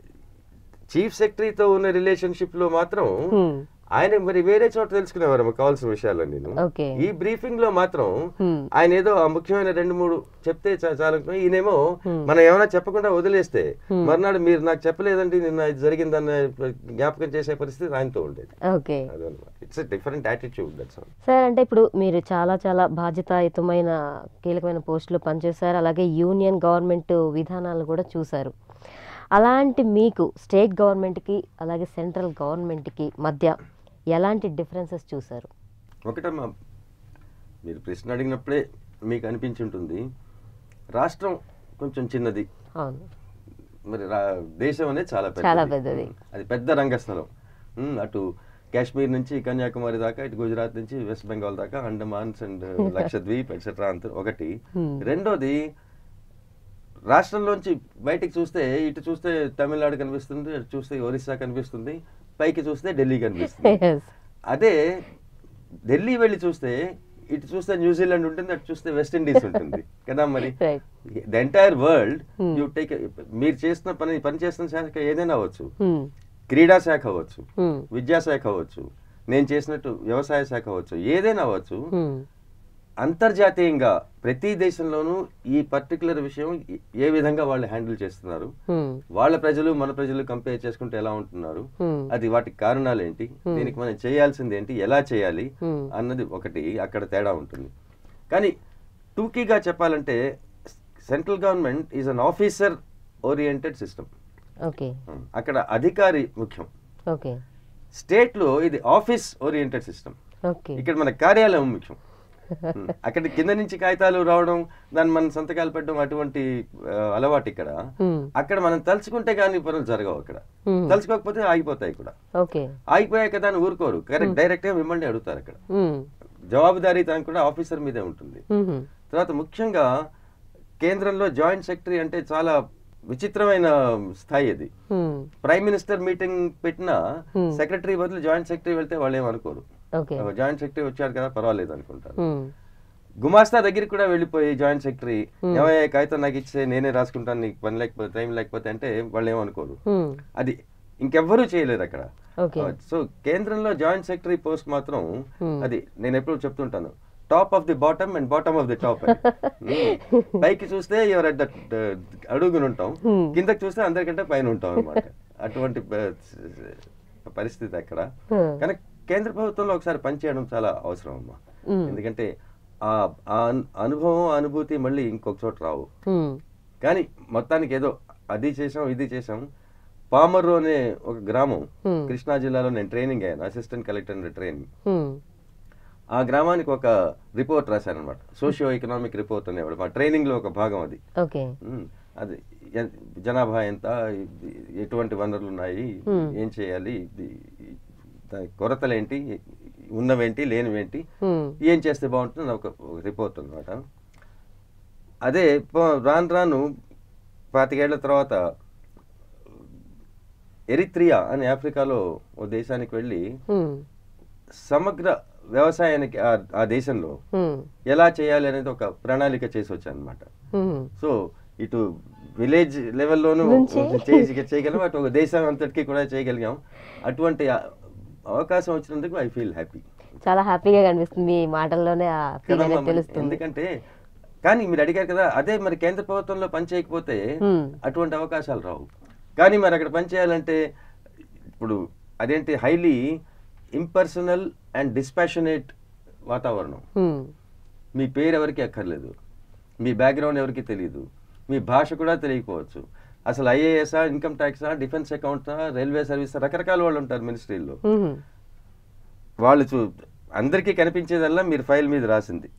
చీఫ్ సెక్రటరీతో ఉన్న రిలేషన్షిప్ లో మాత్రం Hmm. ఆయన మరి వేరే చోట తెలుసుకునేవారు కావాల్సిన విషయాలు నేను ఓకే ఈ బ్రీఫింగ్ లో మాత్రం Hmm. ఆయన ఏదో ఆ ముఖ్యమైన రెండు మూడు చెప్తే చా- చాలు అనుకున్నా. ఈయనేమో మనం ఏమైనా చెప్పకుండా వదిలేస్తే మర్నాడు మీరు నాకు చెప్పలేదండి నిన్న ఇది జరిగిందన్న జ్ఞాపకం చేసే పరిస్థితి ఆయనతో ఉండేది ఓకే అదనమాట it's different attitude that's all sir అంటే ఇప్పుడు మీరు చాలా చాలా బాధ్యతాయుతమైన కీలకమైన పోస్టులు పనిచేశారు అలాగే యూనియన్ గవర్నమెంట్ విధానాలు కూడా చూశారు అలాంటి మీకు స్టేట్ గవర్నమెంట్కి అలాగే సెంట్రల్ గవర్నమెంట్కి మధ్య ఎలాంటి డిఫరెన్సెస్ చూశారు ఒకటమ్మా మీరు ప్రశ్న అడిగినప్పుడే మీకు అనిపించి ఉంటుంది రాష్ట్రం కొంచెం చిన్నది అవును మరి రా- దేశం అనేది చాలా చాలా పెద్దది పెద్దది. అది పెద్ద రంగస్థలం ఉమ్, అటు కాశ్మీర్ నుంచి కన్యాకుమారి దాకా ఇటు గుజరాత్ నుంచి వెస్ట్ బెంగాల్ దాకా అండమాన్స్ అండ్ లక్షద్వీప్ ఎట్సెట్రా అంత ఒకటి Hmm. రెండోది రాష్ట్రంలోంచి బయటికి చూస్తే ఇటు చూస్తే తమిళనాడు కనిపిస్తుంది అటు చూస్తే ఒరిస్సా కనిపిస్తుంది పైకి చూస్తే ఢిల్లీ కనిపిస్తుంది Yes. అదే ఢిల్లీ వెళ్ళి చూస్తే ఇటు చూస్తే న్యూజిలాండ్ ఉంటుంది అటు చూస్తే వెస్ట్ ఇండీస్ ఉంటుంది కదా మరి Right. The entire world Hmm. You take మీరు చేస్తున్న పని పని చేస్తున్న శాఖ ఏదైనా అవ్వచ్చు Hmm. క్రీడా శాఖ అవ్వచ్చు Hmm. విద్యాశాఖ అవ్వచ్చు నేను చేసినట్టు వ్యవసాయ శాఖ అవ్వచ్చు ఏదైనా అవ్వచ్చు Hmm. అంతర్జాతీయంగా ప్రతి దేశంలోనూ ఈ పర్టికులర్ విషయం ఏ- ఏ విధంగా వాళ్ళు హ్యాండిల్ చేస్తున్నారు Hmm. వాళ్ళ ప్రజలు మన ప్రజలు కంపేర్ చేసుకుంటే ఎలా ఉంటున్నారు Hmm. అది వాటికి కారణాలు ఏంటి దీనికి మనం చేయాల్సింది ఏంటి ఎలా చేయాలి Hmm. అన్నది ఒకటి అక్కడ తేడా ఉంటుంది కానీ టూకీగా చెప్పాలంటే central government is an officer oriented system okay అక్కడ అధికారి ముఖ్యం ఓకే స్టేట్ లో ఇది ఆఫీస్ ఓరియంటెడ్ సిస్టమ్ ఓకే ఇక్కడ మన కార్యాలయం ముఖ్యం ఉమ్, అక్కడ కింద నుంచి కాగితాలు రావడం దాన్ని మనం సంతకాలు పెట్టడం అటువంటి ఆ, అలవాటు ఇక్కడ Hmm. అక్కడ మనం తలుచుకుంటే కానీ పనులు జరగవు అక్కడ Hmm. తలుచుకోకపోతే ఆగిపోతాయి కూడా ఓకే ఆగిపోయాక దాన్ని ఊరుకోరు కరెక్ట్ డైరెక్ట్ గా మిమ్మల్ని అడుగుతారు అక్కడ Hmm. జవాబుదారీ దాని కూడా ఆఫీసర్ మీదే ఉంటుంది Mhm. తర్వాత ముఖ్యంగా కేంద్రంలో జాయింట్ సెక్రటరీ అంటే చాలా విచిత్రమైన స్థాయి అది Hmm. ప్రైమ్ మినిస్టర్ మీటింగ్ పెట్టినా Hmm. సెక్రటరీ బదులు జాయింట్ సెక్రటరీ వెళ్తే వాళ్ళు ఏమనుకోరు ఓకే జాయింట్ సెక్రటరీ వచ్చారు కదా పర్వాలేదు అనుకుంటారు Hmm. గుమాస్తా దగ్గరికి కూడా వెళ్ళిపోయి జాయింట్ సెక్రటరీ ఏమయ్యా ఈ కాగితం నాకు ఇచ్చే నేనే రాసుకుంటాను నీకు పని లేకపోతే టైం లేకపోతే అంటే వాళ్ళు ఏమనుకోరు Hmm. అది ఇంకెవ్వరూ చేయలేరు అక్కడ ఓకే సో కేంద్రంలో జాయింట్ సెక్రటరీ పోస్ట్ మాత్రం Hmm. అది నేను ఎప్పుడు చెప్తుంటాను top of the bottom and bottom of the top పైకి చూస్తే ఎవరు అట్ దట్ అడుగుని ఉంటాం Hmm. కిందకి చూస్తే అందరికంటే పైన ఉంటాం అనమాట అటువంటి ప- పరిస్థితి అక్కడ Hmm. కానీ కేంద్ర ప్రభుత్వంలో ఒకసారి పనిచేయడం చాలా అవసరం అమ్మా Hmm. ఎందుకంటే ఆ ఆ అను- అనుభవం అనుభూతి మళ్ళీ ఇంకొక చోట రావు Hmm. కానీ మొత్తానికి ఏదో అది చేసాం ఇది చేసాం పామర్రు అనే ఒక గ్రామం Hmm. కృష్ణా జిల్లాలో నేను ట్రైనింగ్ అయ్యాను అసిస్టెంట్ కలెక్టర్ ట్రైనింగ్ Hmm. ఆ గ్రామానికి ఒక రిపోర్ట్ రాశాను అనమాట సోషియో ఎకనామిక్ రిపోర్ట్ అనేవాడు మా ట్రైనింగ్ లో ఒక భాగం అది ఓకే ఉమ్, అది ఎన్- జనాభా ఎంత ఇది- ఎటువంటి వనరులు ఉన్నాయి Hmm. ఏం చేయాలి ఇది- దాని కొరతలేంటి ఉన్నవేంటి లేనివేంటి Hmm. ఏం చేస్తే బాగుంటుంది ఒక ఒక రిపోర్ట్ అనమాట అదే పో- రాను రాను పాతికేళ్ల తర్వాత ఎరిత్రియా అని ఆఫ్రికాలో ఓ దేశానికి వెళ్ళి Hmm. సమగ్ర వ్యవసాయానికి ఆ- ఆ దేశంలో Hmm. ఎలా చేయాలి అనేది ఒక ప్రణాళిక చేసి వచ్చాను అనమాట Hmm. సో ఇటు విలేజ్ లెవెల్లోనూ నుంచి? చేయ- చేయగలం అటు ఒక దేశం అంతటికి కూడా చేయగలిగాం అటువంటి ఆ- అవకాశం వచ్చినందుకు ఐ ఫీల్ హ్యాపీ చాలా హ్యాపీగా కనిపిస్తుంది మీ మాటల్లోనే ఆ ఫీల్ అనేది తెలుస్తుంది ఎందుకంటే కానీ మీరు అడిగారు కదా అదే మరి కేంద్ర ప్రభుత్వంలో పని చేయకపోతే Hmm. అటువంటి అవకాశాలు రావు కానీ మరి అక్కడ పని చేయాలంటే ఇప్పుడు అదేంటి హైలీ ఇంపర్సనల్ అండ్ డిస్పాషనేట్ వాతావరణం Hmm. మీ పేరు ఎవరికి అక్కర్లేదు మీ బ్యాక్గ్రౌండ్ ఎవరికి తెలియదు మీ భాష కూడా తెలియకపోవచ్చు అసలు ఐఏఎస్ఆ ఇన్కమ్ ట్యాక్సా డిఫెన్స్ అకౌంటా రైల్వే సర్వీస్ రకరకాల వాళ్ళు ఉంటారు మినిస్ట్రీలో Hmm. వాళ్ళు చూ అందరికీ కనిపించేదల్లా మీరు ఫైల్ మీద రాసింది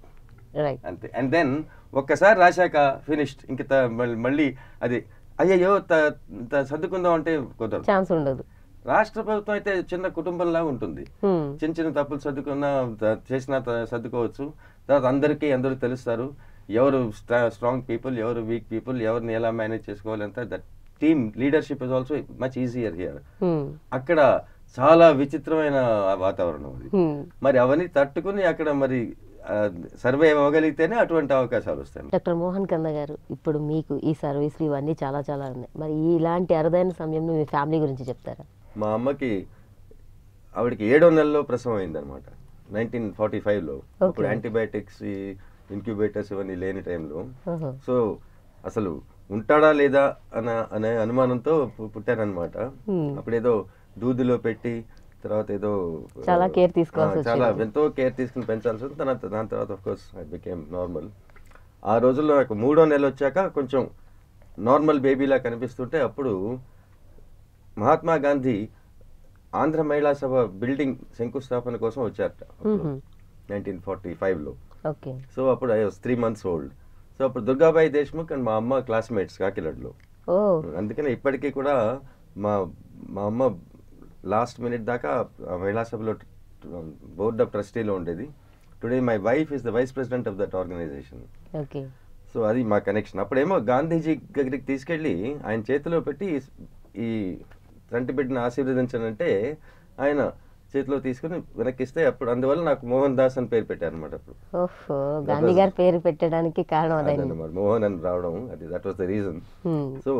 రైట్ అంతే అండ్ దెన్ ఒక్కసారి రాశాక ఫినిష్డ్ ఇంక త- మళ్ళీ- మళ్ళీ అది అయ్యయ్యో త- త- సర్దుకుందాం అంటే కుదరదు ఛాన్స్ ఉండదు రాష్ట్ర ప్రభుత్వం అయితే చిన్న కుటుంబంలా ఉంటుంది Hmm. చిన్న చిన్న తప్పులు సర్దుకున్నా త- చేసినా త- సర్దుకోవచ్చు తర్వాత అందరికీ అందరూ తెలుస్తారు ఎవరు స్ట్రాంగ్ పీపుల్ ఎవరు వీక్ పీపుల్ ఎవరిని ఎలా మేనేజ్ చేసుకోవాలి అంతా that team leadership is also much easier here Hmm. అక్కడ చాలా విచిత్రమైన వాతావరణం అది Hmm. మరి అవన్నీ తట్టుకుని అక్కడ మరి సర్వే అవ్వగలిగితేనే అటువంటి అవకాశాలు వస్తాయి డాక్టర్ మోహన్ కంద గారు ఇప్పుడు మీకు ఈ సర్వీసులు ఇవన్నీ చాలా చాలా ఉన్నాయి మరి ఇలాంటి అరుదైన సమయంలో మీ ఫ్యామిలీ గురించి చెప్తారా మా అమ్మకి ఆవిడకి ఏడో నెలలో ప్రసవం అయిందనమాట నైన్టీన్ ఫార్టీ ఫైవ్లో అప్పుడు యాంటీబయాటిక్స్ ఇంక్యుబేటర్స్ ఇవన్నీ లేని టైంలో ఓహో. సో అసలు ఉంటాడా లేదా అన్న అనే అనుమానంతో పు- పుట్టానన్నమాట Hmm. అప్పుడేదో దూదిలో పెట్టి తర్వాత ఏదో చాలా care తీసుకోవాల్సి ఆ, చాలా వచ్చేది. ఎంతో కేర్ తీసుకుని పెంచాల్సి ఉంది తర్వాత దాని తర్వాత of course I became normal ఆ రోజుల్లో నాకు మూడో నెల వచ్చాక కొంచెం నార్మల్ బేబీలా కనిపిస్తుంటే అప్పుడు మహాత్మా గాంధీ ఆంధ్ర మహిళా సభ బిల్డింగ్ శంకుస్థాపన కోసం వచ్చారట Mhm. నైన్టీన్ ఫార్టీ ఫైవ్లో ఓకే సో అప్పుడు I was three months old so అప్పుడు దుర్గాబాయి దేశ్ముఖ్ అండ్ మా అమ్మ క్లాస్మేట్స్ కాకినాడలో ఓ అందుకనే ఇప్పటికీ కూడా మా మా అమ్మ లాస్ట్ మినిట్ దాకా ఆ మహిళా సభలో బోర్డ్ ఆఫ్ ట్రస్టీలో ఉండేది today my wife is the vice president of that organisation okay so అది మా కనెక్షన్ అప్పుడేమో గాంధీజీ దగ్గరికి తీసుకెళ్ళి ఆయన చేతిలో పెట్టి ఈ తంటి బిడ్డను ఆశీర్వదించానంటే ఆయన చేతిలో తీసుకుని వెనక్కిస్తే అప్పుడు అందువల్ల నాకు మోహన్ దాస్ అని పేరు పెట్టారు అనమాట అప్పుడు ఓహో గాంధీ గారి పేరు పెట్టడానికి కారణం అదైంది అదన్నమాట మోహన్ అని రావడం అది that was the reason Hmm. So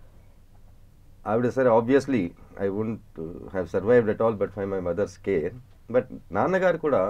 ఆవిడ సరే obviously I won't have survived at all but for my mother's care but నాన్నగారు కూడా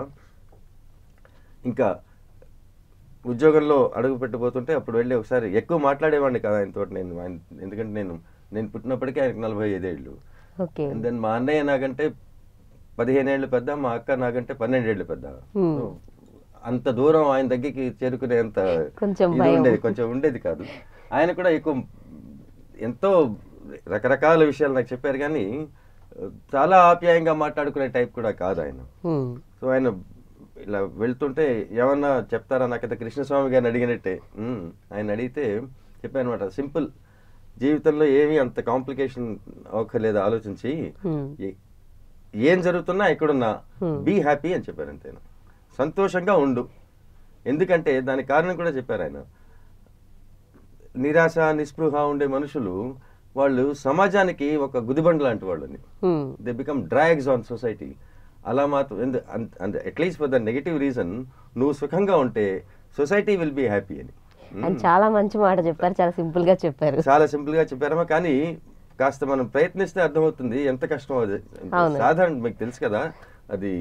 ఇంకా ఉద్యోగంలో అడుగు పెట్టబోతుంటే అప్పుడు వెళ్ళి ఒకసారి ఎక్కువ మాట్లాడేవాడిని కదా ఆయనతో నేను ఆయన ఎందుకంటే నేను నేను పుట్టినప్పటికీ ఆయనకు నలభై ఐదేళ్ళు ఓకే అండ్ దెన్ మా అన్నయ్య నాకంటే పదిహేను ఏళ్ళు పెద్ద మా అక్క నాకంటే పన్నెండేళ్ళు పెద్ద Hmm. So, అంత దూరం ఆయన దగ్గరికి చేరుకునేంత కొంచెం ఇది భయం. ఉండేది కొంచెం ఉండేది కాదు ఆయన కూడా ఎక్కువ ఎంతో రకరకాల విషయాలు నాకు చెప్పారు కానీ చాలా ఆప్యాయంగా మాట్లాడుకునే టైప్ కూడా కాదు ఆయన Hmm. సో ఆయన ఇలా వెళ్తుంటే ఏమన్నా చెప్తారా నాకైతే కృష్ణస్వామి గారిని అడిగినట్టే "మ్మ్." ఆయన అడిగితే చెప్పాను అనమాట సింపుల్ జీవితంలో ఏమీ అంత కాంప్లికేషన్ అవ్వక్కర్లేదు ఆలోచించి Hmm. ఏ- ఏం జరుగుతున్నా ఎక్కడున్నా Hmm. బీ హ్యాపీ అని చెప్పారు అంతే సంతోషంగా ఉండు ఎందుకంటే దానికి కారణం కూడా చెప్పారు ఆయన నిరాశ నిస్పృహ ఉండే మనుషులు వాళ్ళు సమాజానికి ఒక గుదిబండ లాంటి వాళ్ళని Hmm. They become drags on society అలా మాత్రం at least for the negative reason నువ్వు సుఖంగా ఉంటే సొసైటీ విల్ బీ హ్యాపీ అని అని చాలా మంచి మాట చెప్పారు చాలా సింపుల్ గా చెప్పారు చాలా సింపుల్ గా చెప్పారమ్మా కానీ కాస్త మనం ప్రయత్నిస్తే అర్థమవుతుంది ఎంత కష్టం అది అవును. సాధారణ మీకు తెలుసు కదా అది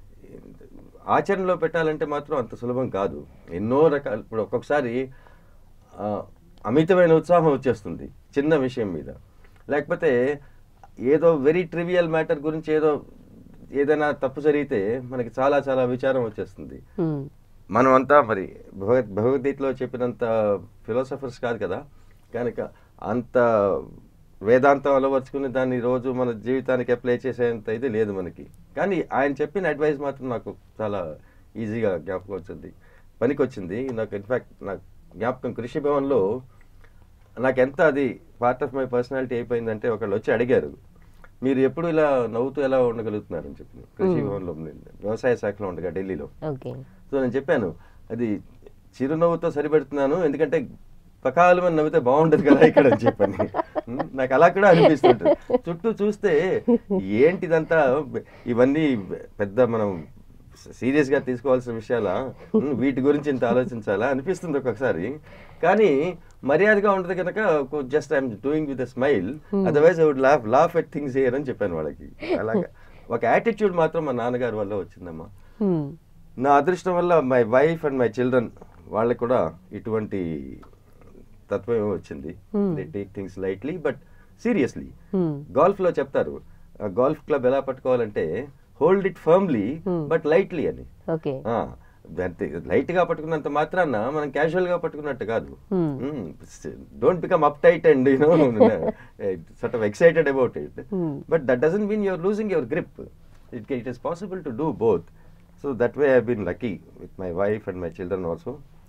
ఆచరణలో పెట్టాలంటే మాత్రం అంత సులభం కాదు ఎన్నో రకాల ఇప్పుడు ఒక్కొక్కసారి ఆ, అమితమైన ఉత్సాహం వచ్చేస్తుంది చిన్న విషయం మీద లేకపోతే ఏదో వెరీ ట్రివియల్ మ్యాటర్ గురించి ఏదో ఏదైనా తప్పు జరిగితే మనకి చాలా చాలా విచారం వచ్చేస్తుంది Hmm. మనం అంతా మరి భగవద్ భగవద్గీతలో చెప్పినంత ఫిలాసఫర్స్ కాదు కదా కనుక అంత వేదాంతం అలవర్చుకుని దాన్ని రోజు మన జీవితానికి అప్లై చేసేంత ఇది లేదు మనకి కానీ ఆయన చెప్పిన అడ్వైస్ మాత్రం నాకు చాలా ఈజీగా జ్ఞాపకం వచ్చింది పనికి వచ్చింది నాకు ఇన్ఫాక్ట్ నాకు జ్ఞాపకం కృషి భవన్లో నాకు ఎంత అది పార్ట్ ఆఫ్ మై పర్సనాలిటీ అయిపోయిందంటే ఒకళ్ళు వచ్చి అడిగారు మీరు ఎప్పుడు ఇలా నవ్వుతూ ఎలా ఉండగలుగుతున్నారని చెప్పి కృషి భవన్లో నేను వ్యవసాయ శాఖలో ఉండగా ఢిల్లీలో ఓకే సో నేను చెప్పాను అది చిరునవ్వుతో సరిపెడుతున్నాను ఎందుకంటే పకాలు అని నవ్వితే బాగుండదు కదా ఇక్కడ అని చెప్పాను ఉమ్, నాకు అలా కూడా అనిపిస్తుంటుంది చుట్టూ చూస్తే ఏంటిదంతా ఇవన్నీ పెద్ద మనం సీరియస్ గా తీసుకోవాల్సిన విషయాలా ఉమ్, వీటి గురించి ఇంత ఆలోచించాలా అనిపిస్తుంది ఒక్కొక్కసారి కానీ మర్యాదగా ఉంటుంది కనుక just I'm doing with smile otherwise I would laugh laugh at things here అని చెప్పాను వాళ్ళకి అలాగా ఒక యాటిట్యూడ్ మాత్రం మా నాన్నగారి వల్ల వచ్చిందమ్మా Hmm. నా అదృష్టం వల్ల my wife and my children వాళ్ళకి కూడా ఇటువంటి తత్వం ఏమో వచ్చింది Hmm. They take things lightly but seriously Hmm. Golf లో చెప్తారు గోల్ఫ్ క్లబ్ ఎలా పట్టుకోవాలంటే hold it firmly Hmm. But lightly అని ఓకే లైట్ గా పట్టుకున్నంత మాత్రాన మనం క్యాజువల్ గా పట్టుకున్నట్టు కాదు Hmm. Don't become uptight and you know sort of excited about it Hmm. But that doesn't mean you're losing your grip it it is possible to do both so that way I been lucky with my wife and my children also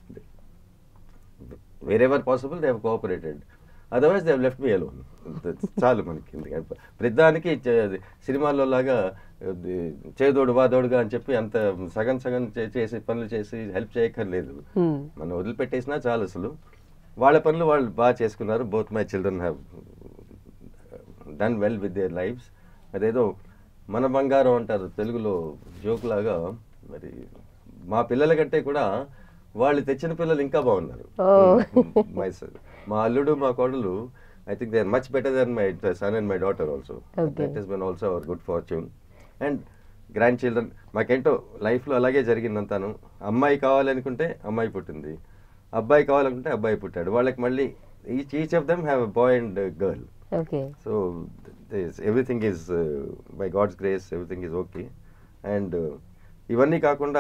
wherever possible they have cooperated otherwise they left me alone చాలు మనకి ఎందుకంటే ప్రతిదానికి చే- సినిమాల్లో లాగా అది చేదోడు వాదోడుగా అని చెప్పి అంత సగం సగం చే- చేసి పనులు చేసి హెల్ప్ చేయక్కర్లేదు Hmm. మనం వదిలిపెట్టేసినా చాలు అసలు వాళ్ళ పనులు వాళ్ళు బాగా చేసుకున్నారు both my children have done well with their lives అదేదో మన బంగారం అంటారు తెలుగులో జోక్ లాగా మరి మా పిల్లల కంటే కూడా వాళ్ళు తెచ్చిన పిల్లలు ఇంకా బాగున్నారు Oh. మై మా అల్లుడు మా కోడలు I think they are much better than my son and my daughter also Okay. That is been also our good fortune and grand children మాకేంటో లైఫ్లో అలాగే జరిగిందంతాను అమ్మాయి కావాలనుకుంటే అమ్మాయి పుట్టింది అబ్బాయి కావాలనుకుంటే అబ్బాయి పుట్టాడు వాళ్ళకి మళ్ళీ each each of them have boy and girl okay so everything is by God's grace everything is okay and ఇవన్నీ కాకుండా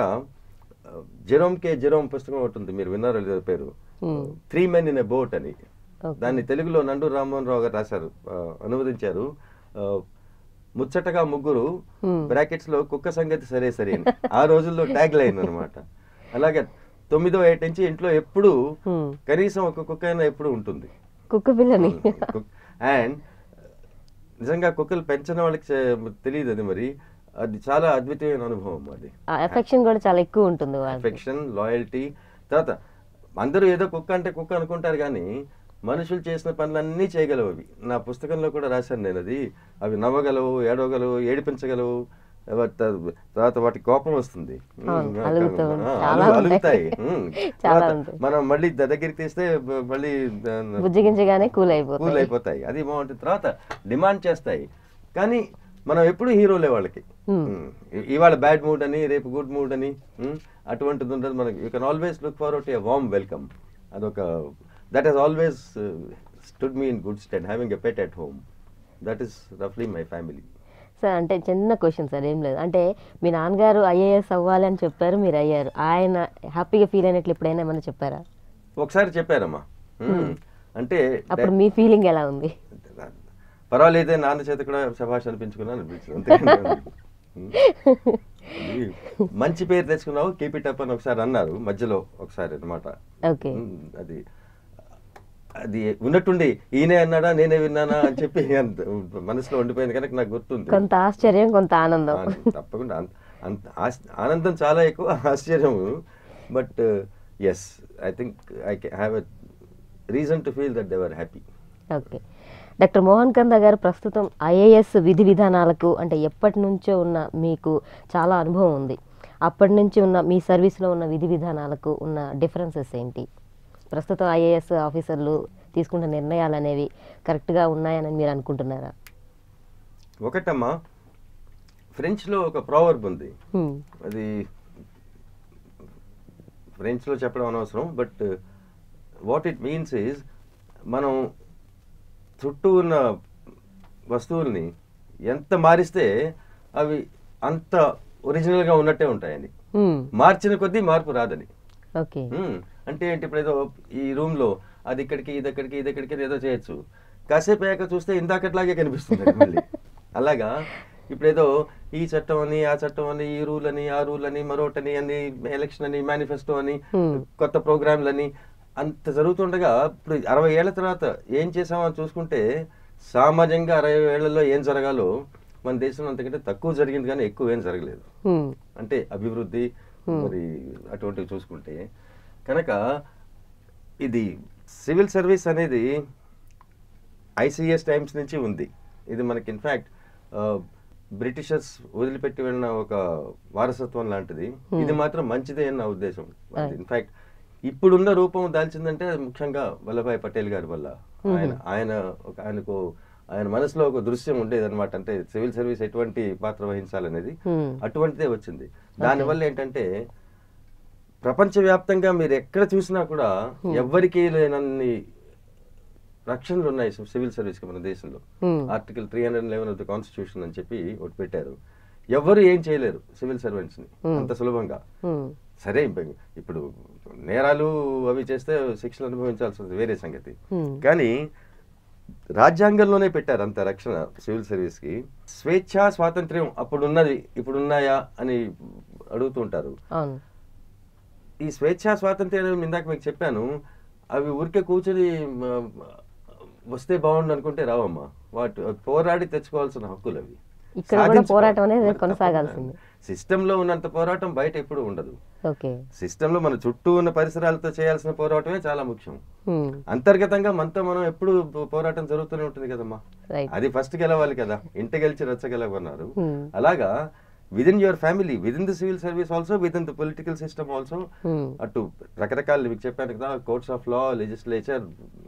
జెరోమ్ కే జెరోమ్ పుస్తకం ఒకటి ఉంది మీరు విన్నారో లేదో పేరు Hmm. Three men in a boat అని Okay. దాన్ని తెలుగులో నండూరు రామ్మోహన్ రావు గారు రాశారు ఆ, అనువదించారు ఆ, ముచ్చటగా ముగ్గురు Hmm. బ్రాకెట్స్ లో కుక్క సంగతి సరే సరే అని ఆ రోజుల్లో ట్యాగ్ లైన్ అనమాట అలాగే తొమ్మిదో ఏట నుంచి ఇంట్లో ఎప్పుడు Hmm. కనీసం ఒక కుక్క అయినా ఎప్పుడు ఉంటుంది కుక్క పిల్లని అండ్ నిజంగా కుక్కలు పెంచిన వాళ్ళకి చే- తెలియదు అది మరి అది చాలా అద్భుతమైన అనుభవం అది ఎఫెక్షన్ కూడా చాలా ఎక్కువ ఉంటుంది వాళ్ళకి అఫెక్షన్ లాయల్టీ తర్వాత అందరూ ఏదో కుక్క అంటే కుక్క అనుకుంటారు కానీ మనుషులు చేసిన పనులన్నీ చేయగలవు అవి నా పుస్తకంలో కూడా రాశాను నేను అది అవి నవ్వగలవు ఏడవగలవు ఏడిపించగలవు తర్వాత- తర్వాత వాటి కోపం వస్తుంది అవును, ఉమ్, అలుగుతూ ఆ, ఉంటాయి. అలు- చాలా అలుగుతాయి ఉంటాయి. ఉమ్. చాలా తర్వాత ఉంటాయి. మనం మళ్ళీ ద- దగ్గరికి తీస్తే బ- మళ్ళీ ద- బుజ్జగించగానే కూల్ కూల్ అయిపోతాయి అయిపోతాయి అది బాగుంటుంది తర్వాత డిమాండ్ చేస్తాయి కానీ మనం ఎప్పుడు హీరోలే వాళ్ళకి Hmm. Hmm. ఇ- ఇవాళ బ్యాడ్ మూడ్ అని రేపు గుడ్ మూడ్ అని hmm, అటువంటిది ఉండదు మనకి you can always look forward to warm welcome అదొక that he's always stood me in good stead having a pet at home that is రఫ్లీ మై ఫ్యామిలీ సార్ అంటే చిన్న క్వశ్చన్ సార్ ఏం లేదు అంటే మీ నాన్నగారు ఐఏఎస్ అవ్వాలి అని చెప్పారు మీరు అయ్యారు ఆయన హ్యాపీగా ఫీల్ అయినట్లు ఎప్పుడైనా ఏమైనా చెప్పారా ఒకసారి చెప్పారమ్మా Hmm. అంటే అప్పుడు మీ ఫీలింగ్ ఎలా ఉంది పర్వాలేదే నాన్న చేత కూడా శభాష్ అనిపించుకున్నాను అనిపించింది అంతేగాని ఇది మంచి పేరు తెచ్చుకున్నావు కీప్ ఇట్ అప్ అని ఒకసారి అన్నారు మధ్యలో ఒకసారి అన్నమాట ఓకే ఉమ్, అది అది ఉన్నట్టుండి ఈయనే అన్నాడా నేనే విన్నానా అని చెప్పి అంత మనసులో ఉండిపోయింది కనుక నాకు గుర్తుంది కొంత ఆశ్చర్యం కొంత ఆనందం ఆ, తప్పకుండా అంత- అంత ఆశ- ఆనందం చాలా ఎక్కువ ఆశ్చర్యము but as I think I have a reason to feel that they're happy okay doctor Mohan Kanda గారు ప్రస్తుతం ఐఏఎస్ విధి విధానాలకు అంటే ఎప్పటి నుంచో ఉన్న మీకు చాలా అనుభవం ఉంది అప్పటి నుంచి ఉన్న మీ సర్వీస్లో ఉన్న విధి విధానాలకు ఉన్న డిఫరెన్సెస్ ఏంటి ప్రస్తుతం ఐఏఎస్ ఆఫీసర్లు తీసుకున్న నిర్ణయాలు అనేవి కరెక్ట్గా ఉన్నాయని మీరు అనుకుంటున్నారా ఒకటమ్మా ఫ్రెంచ్లో ఒక ప్రావర్బ్ ఉంది హ్మ్. అది ఫ్రెంచ్లో చెప్పడం అనవసరం but what it means is మనం చుట్టూ ఉన్న వస్తువుల్ని ఎంత మారిస్తే అవి అంత ఒరిజినల్గా ఉన్నట్టే ఉంటాయని హ్మ్. మార్చిన కొద్దీ మార్పు రాదని ఓకే మ్మ్. అంటే ఏంటి ఇప్పుడు ఏదో ఈ రూమ్లో అది ఇక్కడికి ఇది ఎక్కడికి ఇది ఎక్కడికి ఏదో చేయొచ్చు కాసేపు అయ్యాక చూస్తే ఇందాకట్లాగే కనిపిస్తుంది అది మళ్ళీ అలాగా ఇప్పుడు ఏదో ఈ చట్టం అని ఆ చట్టం అని ఈ రూల్ అని ఆ రూల్ అని మరొకటని అని ఎలక్షన్ అని మేనిఫెస్టో అని Hmm. కొత్త ప్రోగ్రాంలని అంత జరుగుతుండగా ఇప్పుడు అరవై ఏళ్ల తర్వాత ఏం చేసామని చూసుకుంటే సామాజికంగా అరవై ఏళ్లలో ఏం జరగాలో మన దేశంలో అంతకంటే తక్కువ జరిగింది కానీ ఎక్కువ ఏం జరగలేదు హ్మ్. అంటే అభివృద్ధి మరి అటువంటివి చూసుకుంటే కనుక ఇది సివిల్ సర్వీస్ అనేది ఐసిఎస్ టైమ్స్ నుంచి ఉంది ఇది మనకి ఇన్ఫ్యాక్ట్ బ్రిటిషర్స్ వదిలిపెట్టి వెళ్ళిన ఒక వారసత్వం లాంటిది ఇది మాత్రం మంచిదే అని నా ఉద్దేశం ఇన్ఫ్యాక్ట్ ఇప్పుడున్న రూపం దాల్చిందంటే అది ముఖ్యంగా వల్లభాయ్ పటేల్ గారి వల్ల ఆయన ఆయన ఒక ఆయనకు ఆయన మనసులో ఒక దృశ్యం ఉండేది అనమాట అంటే సివిల్ సర్వీస్ ఎటువంటి పాత్ర వహించాలనేది Hmm. అటువంటిదే వచ్చింది దానివల్ల ఏంటంటే ప్రపంచవ్యాప్తంగా మీరు ఎక్కడ చూసినా కూడా ఎవ్వరికీ లేనన్ని రక్షణలు ఉన్నాయి సివిల్ సర్వీస్ కి మన దేశంలో Hmm. Article three hundred eleven of the constitution అని చెప్పి ఒకటి పెట్టారు ఎవరు ఏం చేయలేరు సివిల్ సర్వెంట్స్ ని Hmm. అంత సులభంగా హ్మ్. సరే ఇప్ప- ఇప్పుడు నేరాలు అవి చేస్తే శిక్షలు అనుభవించాల్సి ఉంది వేరే సంగతి Hmm. కానీ రాజ్యాంగంలోనే పెట్టారు అంత రక్షణ సివిల్ సర్వీస్ కి స్వేచ్ఛ స్వాతంత్ర్యం అప్పుడు ఉన్నది ఇప్పుడు ఉన్నాయా అని అడుగుతుంటారు అవును ఈ స్వేచ్ఛా స్వాతంత్ర్యం ఇందాక మీకు చెప్పాను అవి ఊరికే కూర్చొని మ, వస్తే బాగుండు అనుకుంటే రావమ్మా వాటి పోరాడి తెచ్చుకోవాల్సిన హక్కులు అవి ఇక్కడ కూడా పోరాటం అనేది కొనసాగాల్సింది సిస్టంలో ఉన్నంత పోరాటం బయట ఎప్పుడు ఉండదు ఓకే సిస్టంలో మన చుట్టూ ఉన్న పరిసరాలతో చేయాల్సిన పోరాటమే చాలా ముఖ్యం హ్మ్. అంతర్గతంగా మనతో మనం ఎప్పుడు పో- పోరాటం జరుగుతూనే ఉంటుంది కదమ్మా రైట్ అది ఫస్ట్ గెలవాలి కదా ఇంట గెలిచి రచ్చగెలవన్నారు హ్మ్. అలాగా within your family within the civil service also within the political system also హ్మ్. అటు రకరకాల మీకు చెప్పాను కదా courts of law legislature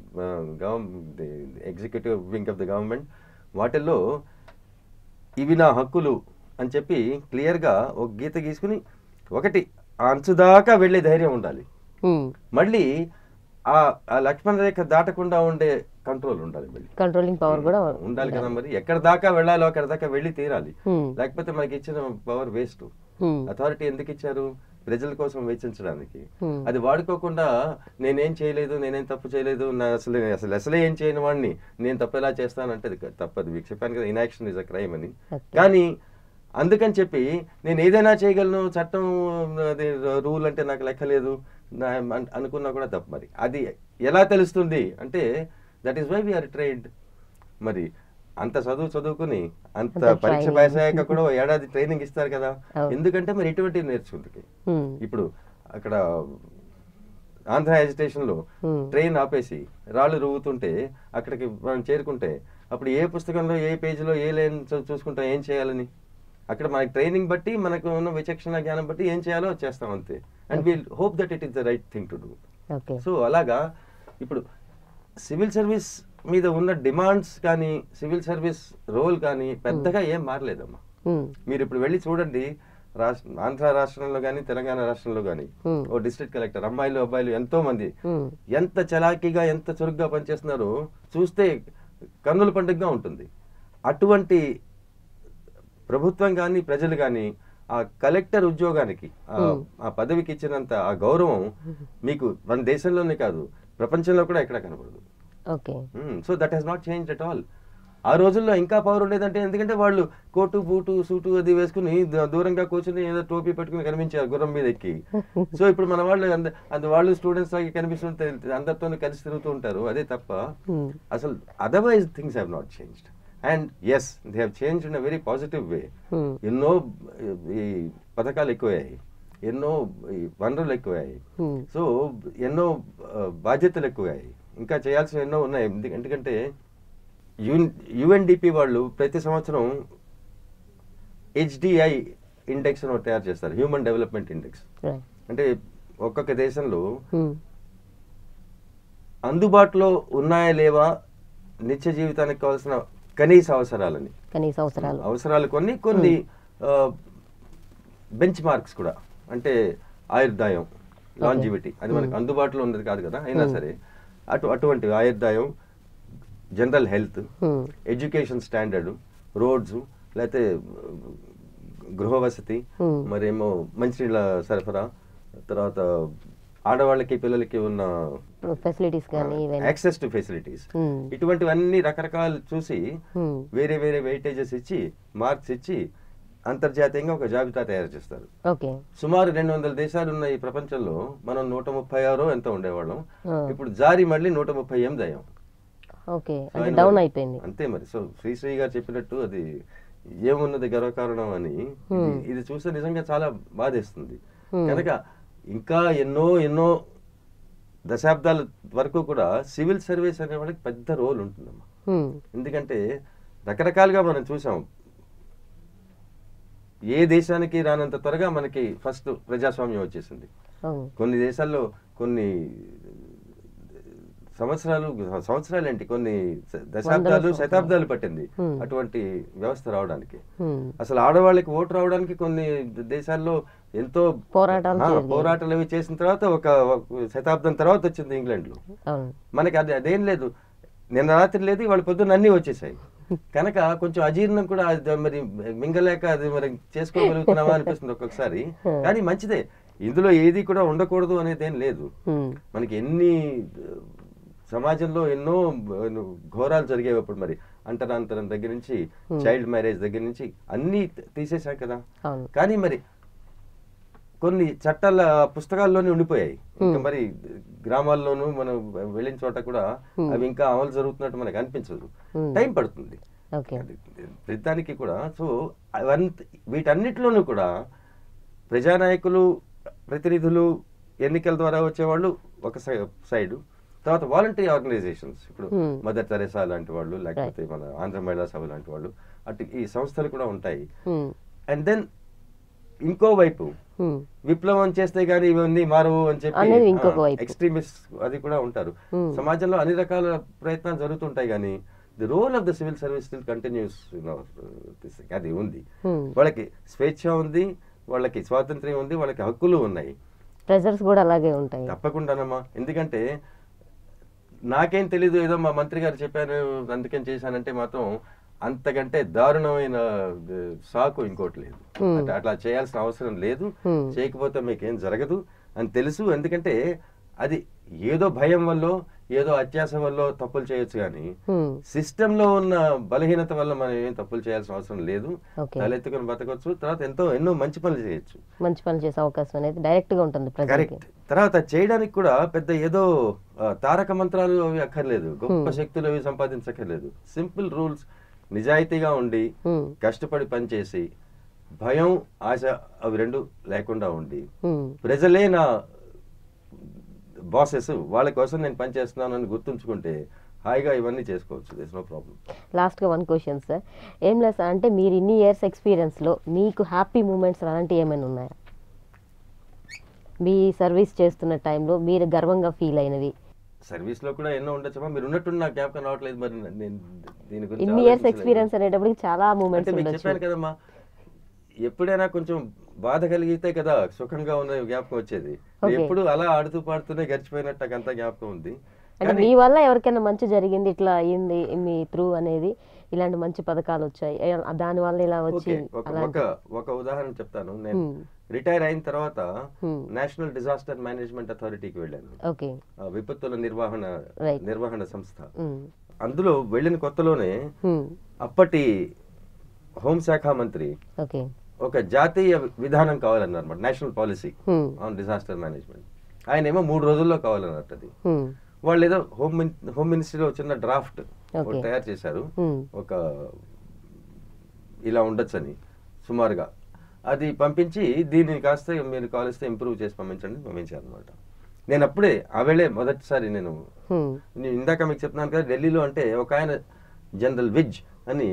executive wing of the government వాటిల్లో ఇవి నా హక్కులు అని చెప్పి క్లియర్గా ఒక గీత గీసుకుని ఒకటి ఆ అంచు దాకా వెళ్ళే ధైర్యం ఉండాలి హ్మ్. మళ్ళీ ఆ ఆ లక్ష్మణ రేఖ దాటకుండా ఉండే కంట్రోల్ ఉండాలి మళ్ళీ కంట్రోలింగ్ పవర్ కూడా ఉండాలి కదా మరి ఎక్కడ దాకా వెళ్ళాలో అక్కడ దాకా వెళ్ళి తీరాలి హ్మ్. లేకపోతే మనకి ఇచ్చిన పవర్ వేస్ట్ హ్మ్. అథారిటీ ఎందుకు ఇచ్చారు ప్రజల కోసం వెచ్చించడానికి Hmm. అది వాడుకోకుండా నేనేం చేయలేదు నేనేం తప్పు చేయలేదు నా అసలు అసలు అసలే ఏం చేయని వాడిని నేను తప్పు ఎలా చేస్తానంటే అది తప్పదు మీకు చెప్పాను కదా ఇనాక్షన్ ఇస్ అ క్రైమ్ అని Okay. కానీ అందుకని చెప్పి నేను ఏదైనా చేయగలను చట్టం అది రూల్ అంటే నాకు లెక్కలేదు నా అన్- అనుకున్నా కూడా తప్పు మరి అది ఎలా తెలుస్తుంది అంటే that is why we're trained మరి అంత చదువు చదువుకుని అంత అంత పరీక్ష training. పాస్ అయ్యాక కూడా ఓ ఏడాది ట్రైనింగ్ ఇస్తారు కదా అవును. ఎందుకంటే మరి ఇటువంటివి నేర్చుకుంటుంది హ్మ్. ఇప్పుడు అక్కడ ఆంధ్ర ఎజిటేషన్ లో Hmm. ట్రైన్ ఆపేసి రాళ్ళు రువ్వుతుంటే అక్కడికి మనం చేరుకుంటే అప్పుడు ఏ పుస్తకంలో ఏ పేజీలో ఏ లైన్ చూ- చూసుకుంటాం ఏం చేయాలని అక్కడ మనకి ట్రైనింగ్ బట్టి మనకు ఉన్న విచక్షణ జ్ఞానం బట్టి ఏం చేయాలో అది చేస్తాం అంతే and we'll hope that it is the right thing to do okay so అలాగా ఇప్పుడు సివిల్ సర్వీస్ మీద ఉన్న డిమాండ్స్ కానీ సివిల్ సర్వీస్ రోల్ కానీ పెద్దగా ఏం మారలేదమ్మా హ్మ్. మీరు ఇప్పుడు వెళ్ళి చూడండి రాష్ట్ర ఆంధ్ర రాష్ట్రంలో కానీ తెలంగాణ రాష్ట్రంలో కానీ Hmm. ఓ డిస్ట్రిక్ట్ కలెక్టర్ అమ్మాయిలు అబ్బాయిలు ఎంతో మంది హ్మ్. ఎంత చలాకీగా ఎంత చురుగ్గా పనిచేస్తున్నారో చూస్తే కన్నుల పండుగగా ఉంటుంది అటువంటి ప్రభుత్వం కానీ ప్రజలు కానీ ఆ కలెక్టర్ ఉద్యోగానికి ఆ- Hmm. ఆ పదవికి ఇచ్చినంత ఆ గౌరవం మీకు మన దేశంలోనే కాదు ప్రపంచంలో కూడా ఎక్కడ కనబడదు okay so that he's not change at all ఆ రోజుల్లో ఇంకా పవర్ ఉండేదంటే ఎందుకంటే వాళ్ళు కోటు బూటు సూటు అది వేసుకుని ద- దూరంగా కూర్చుని ఏదో టోపీ పెట్టుకుని కనిపించారు గుర్రం మీద ఎక్కి సో ఇప్పుడు మన వాళ్ళు అంద అంత వాళ్ళు స్టూడెంట్స్ లాగా కనిపిస్తుంటే అందరితో కలిసి తిరుగుతూ ఉంటారు అదే తప్ప హ్మ్. అసలు otherwise things have not changed and as they have change in a very positive way హ్మ్. ఎన్నో ఈ పథకాలు ఎక్కువయ్యాయి ఎన్నో ఈ వనరులు ఎక్కువయ్యాయి హ్మ్. సో ఎన్నో ఆ, బాధ్యతలు ఎక్కువయ్యాయి ఇంకా చేయాల్సిన ఎన్నో ఉన్నాయి ఎందు- ఎందుకంటే యున్ యుఎన్డిపి వాళ్ళు ప్రతి సంవత్సరం హెచ్డిఐ ఇండెక్స్ అని ఒకటి తయారు చేస్తారు హ్యూమన్ డెవలప్మెంట్ ఇండెక్స్ రైట్ అంటే ఒక్కొక్క దేశంలో హ్మ్. అందుబాటులో ఉన్నాయా లేవా నిత్య జీవితానికి కావాల్సిన కనీస అవసరాలని కనీస అవసరాలు అవసరాలు కొన్ని కొన్ని బెంచ్ మార్క్స్ కూడా అంటే ఆయుర్దాయం లాంజివిటీ అది మనకు అందుబాటులో ఉన్నది కాదు కదా అయినా సరే అటు అటువంటి ఆయుర్దాయం జనరల్ హెల్త్ హ్మ్. ఎడ్యుకేషన్ స్టాండర్డ్ రోడ్స్ లేకపోతే గృహ వసతి Hmm. మరేమో మంచినీళ్ళ సరఫరా తర్వాత ఆడవాళ్ళకి పిల్లలకి ఉన్న ఫెసిలిటీస్ కానీ ఇవన్నీ యాక్సెస్ టు ఫెసిలిటీస్ హ్మ్. ఇటువంటివన్నీ రకరకాలు చూసి హ్మ్. వేరే వేరే వెయిటేజెస్ ఇచ్చి మార్క్స్ ఇచ్చి అంతర్జాతీయంగా ఒక జాబితా తయారు చేస్తారు ఓకే సుమారు రెండు వందల దేశాలు ఉన్న ఈ ప్రపంచంలో మనం నూట ముప్పై ఆరో ఎంత ఉండేవాళ్ళం ఆ. ఇప్పుడు జారి మళ్ళీ నూట ముప్పై ఎనిమిది అయ్యాం ఓకే సో అంటే ఆయన డౌన్ మరి- అయిపోయింది అంతే మరి సో శ్రీశ్రీ గారు చెప్పినట్టు అది ఏమున్నది గర్వకారణం అని ఇది- ఇది చూస్తే నిజంగా చాలా బాధేస్తుంది Hmm. కనుక ఇంకా ఎన్నో ఎన్నో దశాబ్దాల వరకు కూడా సివిల్ సర్వీస్ అనే వాళ్ళకి పెద్ద రోల్ ఉంటుందమ్మా హ్మ్. ఎందుకంటే రకరకాలుగా మనం చూసాం ఏ దేశానికి రానంత త్వరగా మనకి ఫస్ట్ ప్రజాస్వామ్యం వచ్చేసింది అవును కొన్ని దేశాల్లో కొన్ని సంవత్సరాలు సంవత్సరాలు ఏంటి కొన్ని శ- దశాబ్దాలు సంవత్సరాలు. శతాబ్దాలు పట్టింది Hmm. అటువంటి వ్యవస్థ రావడానికి హ్మ్. అసలు ఆడవాళ్ళకి ఓటు రావడానికి కొన్ని దేశాల్లో ఎంతో పోరాటాలు ఆ, జరిగాయి. పోరాటాలు అవి చేసిన తర్వాత ఒక ఒక శతాబ్దం తర్వాత వచ్చింది ఇంగ్లాండ్ లో అవును మనకి అది అదేం లేదు నిన్న రాత్రి లేదు ఇవాళ పొద్దున్న అన్నీ వచ్చేసాయి కనుక కొంచెం అజీర్ణం కూడా అది మరి మింగలేక అది మరి చేసుకోగలుగుతున్నామా అనిపిస్తుంది ఒక్కొక్కసారి కానీ మంచిదే ఇందులో ఏది కూడా ఉండకూడదు అనేది ఏం లేదు హ్మ్. మనకి ఎన్ని ఆ, సమాజంలో ఎన్నో ఆ, ఘోరాలు జరిగేవి అప్పుడు మరి అంటరాంతరం దగ్గర నుంచి చైల్డ్ మ్యారేజ్ దగ్గర నుంచి అన్నీ తీసేశాం కదా అవును కానీ మరి కొన్ని చట్టాల పుస్తకాల్లోనే ఉండిపోయాయి ఇంకా మరి గ్రామాల్లోనూ మనం వెళ్ళిన చోట కూడా అవి ఇంకా అమలు జరుగుతున్నట్టు మనకు అనిపించదు Hmm. టైం పడుతుంది ఓకే అది ప్రతిదానికి కూడా సో అవంత వీటన్నిటిలోనూ కూడా ప్రజానాయకులు ప్రతినిధులు ఎన్నికల ద్వారా వచ్చేవాళ్ళు ఒక సైడ్ తర్వాత వాలంటరీ ఆర్గనైజేషన్స్ ఇప్పుడు Hmm. మదర్ తెరేసా లాంటి వాళ్ళు లేకపోతే మన ఆంధ్ర మహిళా సభ లాంటి వాళ్ళు అటు ఈ సంస్థలు కూడా ఉంటాయి హ్మ్. అండ్ దెన్ ఇంకో వైపు హ్మ్. విప్లవం చేస్తే గానీ ఇవన్నీ మారవు అని అనేది చెప్పి ఇంకొక వైపు. ఎక్స్ట్రీమిస్ట్ అది కూడా ఉంటారు Hmm. సమాజంలో అన్ని రకాల ప్రయత్నాలు జరుగుతుంటాయి కానీ the role of the civil service still continues అది ఉంది Hmm. వాళ్ళకి స్వేచ్ఛ ఉంది వాళ్ళకి స్వాతంత్ర్యం ఉంది వాళ్ళకి హక్కులు ఉన్నాయి ప్రెజర్స్ కూడా అలాగే ఉంటాయి తప్పకుండానమ్మా ఎందుకంటే నాకేం తెలీదు ఏదో మా మంత్రి గారు చెప్పారు అందుకని చేశానంటే మాత్రం అంతకంటే దారుణమైన ఆ, సాకు ఇంకోటి లేదు Hmm. అంటే అట్లా చేయాల్సిన అవసరం లేదు Hmm. చేయకపోతే మీకేం జరగదు అని తెలుసు ఎందుకంటే అది ఏదో భయం వల్ల ఏదో అత్యాస వల్ల తప్పులు చేయొచ్చు కానీ హ్మ్. సిస్టమ్ లో ఉన్న బలహీనత వల్ల మనం ఏం తప్పులు చేయాల్సిన అవసరం లేదు Okay. తలెత్తుకుని బతకొచ్చు తర్వాత ఎంతో ఎన్నో మంచి పనులు చేయొచ్చు మంచి పనులు చేసే అవకాశం అనేది డైరెక్ట్ గా ఉంటుంది ప్రజలకి కరెక్ట్ తర్వాత చేయడానికి కూడా పెద్ద ఏదో ఆ, తారక మంత్రాలు అవి అక్కర్లేదు గొప్ప శక్తులు అవి సంపాదించక్కర్లేదు సింపుల్ రూల్స్ నిజాయితీగా ఉండి హ్మ్. కష్టపడి పనిచేసి భయం ఆశ అవి రెండు లేకుండా ఉండి హ్మ్. ప్రజలే నా బాసెస్ వాళ్ళ కోసం నేను పనిచేస్తున్నాను అని గుర్తుంచుకుంటే హాయిగా ఇవన్నీ చేసుకోవచ్చు దిస్ నో ప్రాబ్లం లాస్ట్ గా వన్ క్వశ్చన్ సార్ ఏం లేదు సార్ అంటే మీరు ఇన్ని ఇయర్స్ ఎక్స్పీరియన్స్ లో మీకు హ్యాపీ మూమెంట్స్ అలాంటివి ఏమైనా ఉన్నాయా మీ సర్వీస్ చేస్తున్న టైంలో మీరు గర్వంగా ఫీల్ అయినవి సర్వీస్ లో కూడా ఎన్నో ఉండొచ్చమ్మా మీరు ఉన్నట్టు నాకు జ్ఞాపకం రావట్లేదు మరి నేను దీని గురించి ఇన్ని ఇయర్స్ ఆలోచించలేదు. ఎక్స్పీరియన్స్ అనేటప్పటికి చాలా అంటే మూమెంట్స్ మీకు ఉండొచ్చు చెప్పాను కదమ్మా ఎప్పుడైనా కొంచెం బాధ కలిగితే కదా సుఖంగా ఉన్న జ్ఞాపకం వచ్చేది Okay. ఎప్పుడు అలా ఆడుతూ పాడుతూనే గడిచిపోయినట్టు నాకు అంత జ్ఞాపకం ఉంది అంటే కానీ మీ వల్ల ఎవరికైనా మంచి జరిగింది ఇట్లా అయింది మీ త్రూ అనేది ఇలాంటి మంచి పథకాలు వచ్చాయి ఏ- దాని వల్ల ఇలా వచ్చి ఓకే ఒక అలాంటి ఒక ఒక ఉదాహరణ చెప్తాను నేను Hmm. రిటైర్ అయిన తర్వాత Hmm. నేషనల్ డిజాస్టర్ మేనేజ్మెంట్ అథారిటీకి వెళ్ళాను ఓకే ఆ విపత్తుల నిర్వహణ Right. నిర్వహణ సంస్థ ఉమ్. అందులో వెళ్ళిన కొత్తలోనే ఉమ్. అప్పటి హోంశాఖ మంత్రి ఓకే ఒక జాతీయ విధానం కావాలన్నారు అనమాట national policy um. On disaster management ఆయన ఏమో మూడు రోజుల్లో కావాలన్నట్టు అది ఉమ్. వాళ్ళు ఏదో హోమ్ మిన్ హోమ్ మినిస్ట్రీలో చిన్న డ్రాఫ్ట్ Okay. తయారు చేశారు ఉమ్. ఒక ఇలా ఉండొచ్చని సుమారుగా అది పంపించి దీన్ని కాస్త మీరు కావలిస్తే ఇంప్రూవ్ చేసి పంపించండి పంపించారు అనమాట నేను అప్పుడే ఆ వేళే మొదటిసారి నేను ఉమ్. నేను ఇందాక మీకు చెప్తున్నాను కదా ఢిల్లీలో అంటే ఒక ఆయన జనరల్ విజ్ అని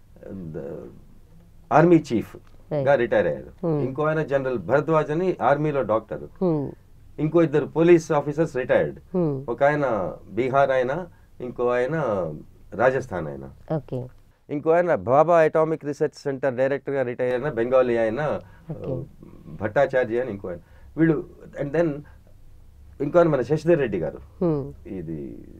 ఆర్మీ చీఫ్ గా రిటైర్ అయ్యారు Hmm. ఇంకో ఆయన జనరల్ భరద్వాజ్ అని ఆర్మీలో డాక్టర్ ఉమ్. ఇంకో ఇద్దరు పోలీస్ ఆఫీసర్స్ రిటైర్డ్ ఉమ్. ఒక ఆయన బీహార్ ఆయన ఇంకో ఆయన రాజస్థాన్ ఆయన ఓకే ఇంకో ఆయన Bhabha atomic research centre director గా రిటైర్ అయిన బెంగాలీ ఆయన Okay. భట్టాచార్య అని ఇంకో ఆయన వీళ్ళు అండ్ దెన్ ఇంకో ఆయన మన శశిధర్ రెడ్డి గారు ఉమ్. ఇది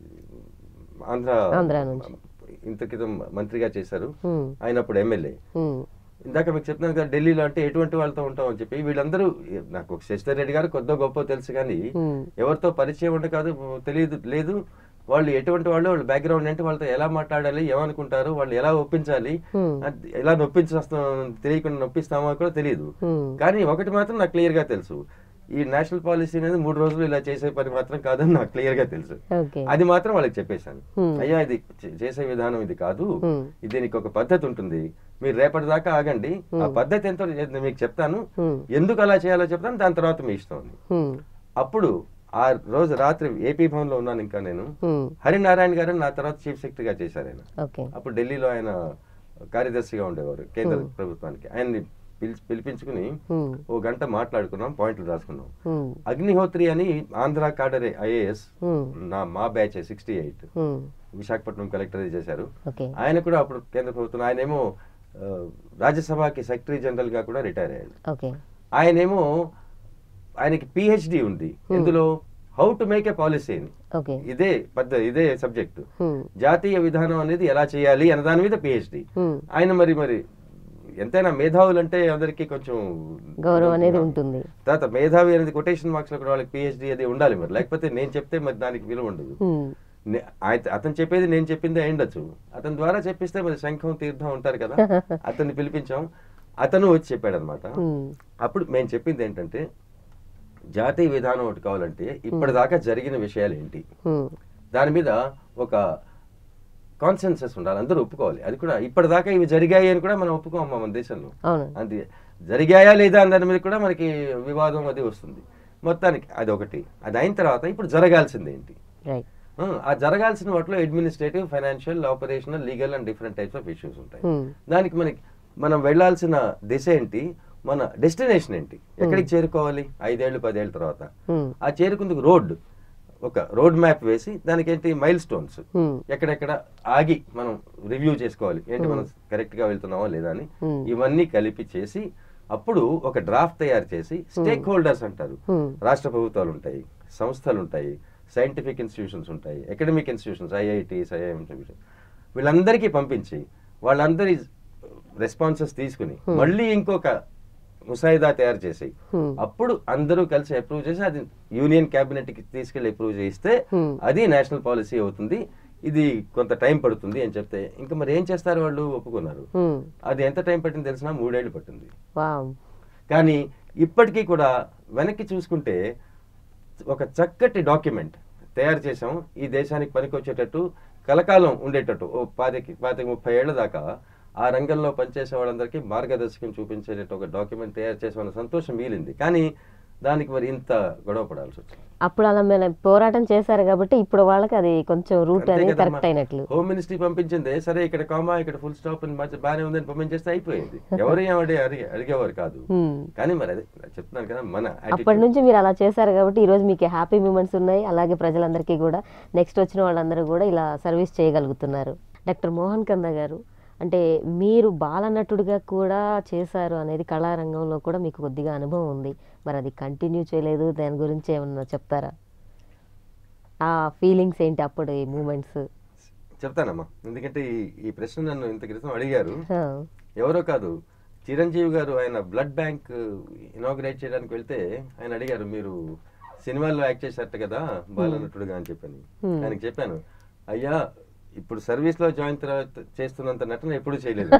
ఆంధ్ర ఆంధ్ర నుంచి. ఇంత క్రితం మంత్రిగా చేశారు ఉమ్. ఆయన అప్పుడు ఎమ్మెల్యే ఉమ్. ఇందాక మీకు చెప్తున్నాను కదా ఢిల్లీలో అంటే ఎటువంటి వాళ్ళతో ఉంటాం అని చెప్పి వీళ్ళందరూ నాకు ఒక శశిధర్ రెడ్డి గారు కొద్ది గొప్ప తెలుసు కానీ ఉమ్. ఎవరితో పరిచయం ఉండ కాదు తెలియదు లేదు వాళ్ళు ఎటువంటి వాళ్ళు వాళ్ళ బ్యాక్గ్రౌండ్ అంటే వాళ్ళతో ఎలా మాట్లాడాలి ఏమనుకుంటారు వాళ్ళు ఎలా ఒప్పించాలి Hmm. అది ఎలా నొప్పించేస్తాం తెలియకుండా నొప్పిస్తామో కూడా తెలియదు Hmm. కానీ ఒకటి మాత్రం నాకు క్లియర్ గా తెలుసు ఈ నేషనల్ పాలసీ అనేది మూడు రోజులు ఇలా చేసే పని మాత్రం కాదని నాకు క్లియర్ గా తెలుసు ఓకే అది మాత్రం వాళ్ళకి చెప్పేశాను Hmm. అయ్యా ఇది చే- చేసే విధానం ఇది కాదు Hmm. ఇది దీనికి ఒక పద్ధతి ఉంటుంది మీరు రేపటి దాకా ఆగండి ఆ పద్ధతి ఎంతో నేను మీకు చెప్తాను Hmm. ఎందుకు అలా చేయాలో చెప్తాను దాని తర్వాత మీ ఇష్టం అని ఉమ్. అప్పుడు ఆ రోజు రాత్రి ఏపీ భవన్ లో ఉన్నాను ఇంకా నేను ఉమ్. హరినారాయణ గారు నా తర్వాత చీఫ్ సెక్రటరీగా చేశారు ఆయన ఓకే అప్పుడు ఢిల్లీలో ఆయన కార్యదర్శిగా ఉండేవారు కేంద్ర ప్రభుత్వానికి ఆయన్ని పిలిచి పిలిపించుకుని ఉమ్. ఓ గంట మాట్లాడుకున్నాం పాయింట్లు రాసుకున్నాం ఉమ్. అగ్నిహోత్రి అని ఆంధ్ర కాడరే ఐఏఎస్ ఉమ్. నా మా batch sixty eight um. Visakhapatnam collector చేశారు ఓకే ఆయన కూడా అప్పుడు కేంద్ర ప్రభుత్వం ఆయనేమో ఆ, రాజ్యసభకి సెక్రటరీ జనరల్ గా కూడా రిటైర్ అయ్యారు ఓకే ఆయనేమో ఆయనకి పిహెచ్డి ఉంది ఇందులో how to make a policy అని ఓకే ఇదే పెద్ద ఇదే సబ్జెక్ట్ ఉమ్. జాతీయ విధానం అనేది ఎలా చేయాలి అన్న దాని మీద పిహెచ్డి ఉమ్. ఆయన మరి మరి ఎంతైనా మేధావులు అంటే అందరికీ కొంచెం గౌరవం అనేది ఉంటుంది తర్వాత మేధావి అనేది కొటేషన్ మార్క్స్ లో కూడా వాళ్ళకి పిహెచ్డి అది ఉండాలి మరి లేకపోతే నేను చెప్తే మరి దానికి విలువ ఉండదు ఉమ్. నే- ఆయన- అతను చెప్పేది నేను చెప్పిందే అయి ఉండొచ్చు అతని ద్వారా చెప్పిస్తే మరి శంఖం తీర్థం ఉంటారు కదా అతన్ని పిలిపించాం అతను వచ్చి చెప్పాడు అనమాట ఉమ్, అప్పుడు మేము చెప్పింది ఏంటంటే జాతీయ విధానం ఒకటి కావాలంటే ఇప్పటిదాకా జరిగిన విషయాలు ఏంటి ఉమ్, దాని మీద ఒక కాన్సెన్సస్ ఉండాలి అందరూ ఒప్పుకోవాలి అది కూడా ఇప్పటిదాకా ఇవి జరిగాయి అని కూడా మనం ఒప్పుకోము మన దేశంలో అవును అంతే జరిగాయా లేదా అని దాని మీద కూడా మనకి వివాదం అది వస్తుంది మొత్తానికి అది ఒకటి అది అయిన తర్వాత ఇప్పుడు జరగాల్సింది ఏంటి రైట్ ఆ, ఆ జరగాల్సిన వాటిలో administrative financial operational legal and different types of issues ఉంటాయి ఉమ్, దానికి మనకి మనం వెళ్ళాల్సిన దిశ ఏంటి మన డెస్టినేషన్ ఏంటి ఎక్కడికి చేరుకోవాలి ఐదేళ్ళు పదేళ్ళ తర్వాత ఉమ్, ఆ చేరుకుందుకు రోడ్ ఒక రోడ్ మ్యాప్ వేసి దానికి ఏంటి మైల్ స్టోన్స్ ఉమ్, ఎక్కడెక్కడ ఆగి మనం రివ్యూ చేసుకోవాలి ఏంటి మనం కరెక్ట్ గా వెళ్తున్నామా లేదా అని Hmm. ఇవన్నీ కలిపి చేసి అప్పుడు ఒక డ్రాఫ్ట్ తయారు చేసి స్టేక్ హోల్డర్స్ అంటారు Hmm. రాష్ట్ర ప్రభుత్వాలు ఉంటాయి సంస్థలు ఉంటాయి సైంటిఫిక్ ఇన్స్టిట్యూషన్స్ ఉంటాయి అకాడమిక్ ఇన్స్టిట్యూషన్స్ ఐఐటీస్ ఐఐఎం వీళ్ళందరికీ పంపించి వాళ్ళందరి రెస్పాన్సెస్ తీసుకుని మళ్ళీ ఇంకొక ముసాయిదా తయారు చేసి Hmm. అప్పుడు అందరూ కలిసి అప్రూవ్ చేసి అది యూనియన్ క్యాబినెట్ కి తీసుకెళ్లి అప్రూవ్ చేయిస్తే Hmm. అది నేషనల్ పాలసీ అవుతుంది ఇది కొంత టైం పడుతుంది అని చెప్తే ఇంకా మరి ఏం చేస్తారు వాళ్ళు ఒప్పుకున్నారు ఉమ్, అది ఎంత టైం పట్టింది తెలిసినా మూడేళ్ళు పట్టింది వావ్ కానీ ఇప్పటికీ కూడా వెనక్కి చూసుకుంటే ఒక చక్కటి డాక్యుమెంట్ తయారు చేసాం ఈ దేశానికి పనికొచ్చేటట్టు కలకాలం ఉండేటట్టు ఓ పాతికి పాతికి ముప్పై ఏళ్ల దాకా ఆ రంగంలో పనిచేసే వాళ్ళందరికీ మార్గదర్శకం చూపించేటట్టు ఒక డాక్యుమెంట్ తయారు చేసామన్న సంతోషం మిగిలింది కానీ దానికి మరి ఇంత గొడవ పడాల్సి వచ్చింది అప్పుడు అలా మేము పోరాటం చేశారు కాబట్టి ఇప్పుడు వాళ్ళకి అది కొంచెం రూట్ అంతే అనేది కదమ్మా. కరెక్ట్ అయినట్లు హోమ్ మినిస్ట్రీ పంపించింది సరే ఇక్కడ కామా ఇక్కడ ఫుల్ స్టాప్ అని మంచి బాగానే ఉందని పంపించేస్తే అయిపోయింది ఎవరు ఏమడి అడిగే అడిగేవారు కాదు ఉమ్. కానీ మరి అదే చెప్తున్నాను కదా మన అప్పటి attitude. నుంచి మీరు అలా చేశారు కాబట్టి ఈరోజు మీకు హ్యాపీ మూమెంట్స్ ఉన్నాయి అలాగే ప్రజలందరికీ కూడా నెక్స్ట్ వచ్చిన వాళ్ళందరూ కూడా ఇలా సర్వీస్ చేయగలుగుతున్నారు డాక్టర్ మోహన్ కంద గారు అంటే మీరు బాలనటుడిగా కూడా చేశారు అనేది కళారంగంలో కూడా మీకు కొద్దిగా అనుభవం ఉంది మరి అది కంటిన్యూ చేయలేదు దాని గురించి ఏమన్నా చెప్తారా ఆ ఫీలింగ్స్ ఏంటి అప్పుడు ఈ మూమెంట్స్ చెప్తానమ్మా ఎందుకంటే ఈ- ఈ ప్రశ్న నన్ను ఇంత క్రితం అడిగారు ఎవరో కాదు చిరంజీవి గారు ఆయన బ్లడ్ బ్యాంక్ ఇనాగ్రేట్ చేయడానికి వెళ్తే ఆయన అడిగారు మీరు సినిమాల్లో యాక్ట్ చేశారట కదా బాలనటుడుగా అని చెప్పని Hmm. ఆయనకి చెప్పాను అయ్యా ఇప్పుడు సర్వీస్ లో జాయిన్ తర్వాత చేస్తున్నంత నటన ఎప్పుడు చేయలేదు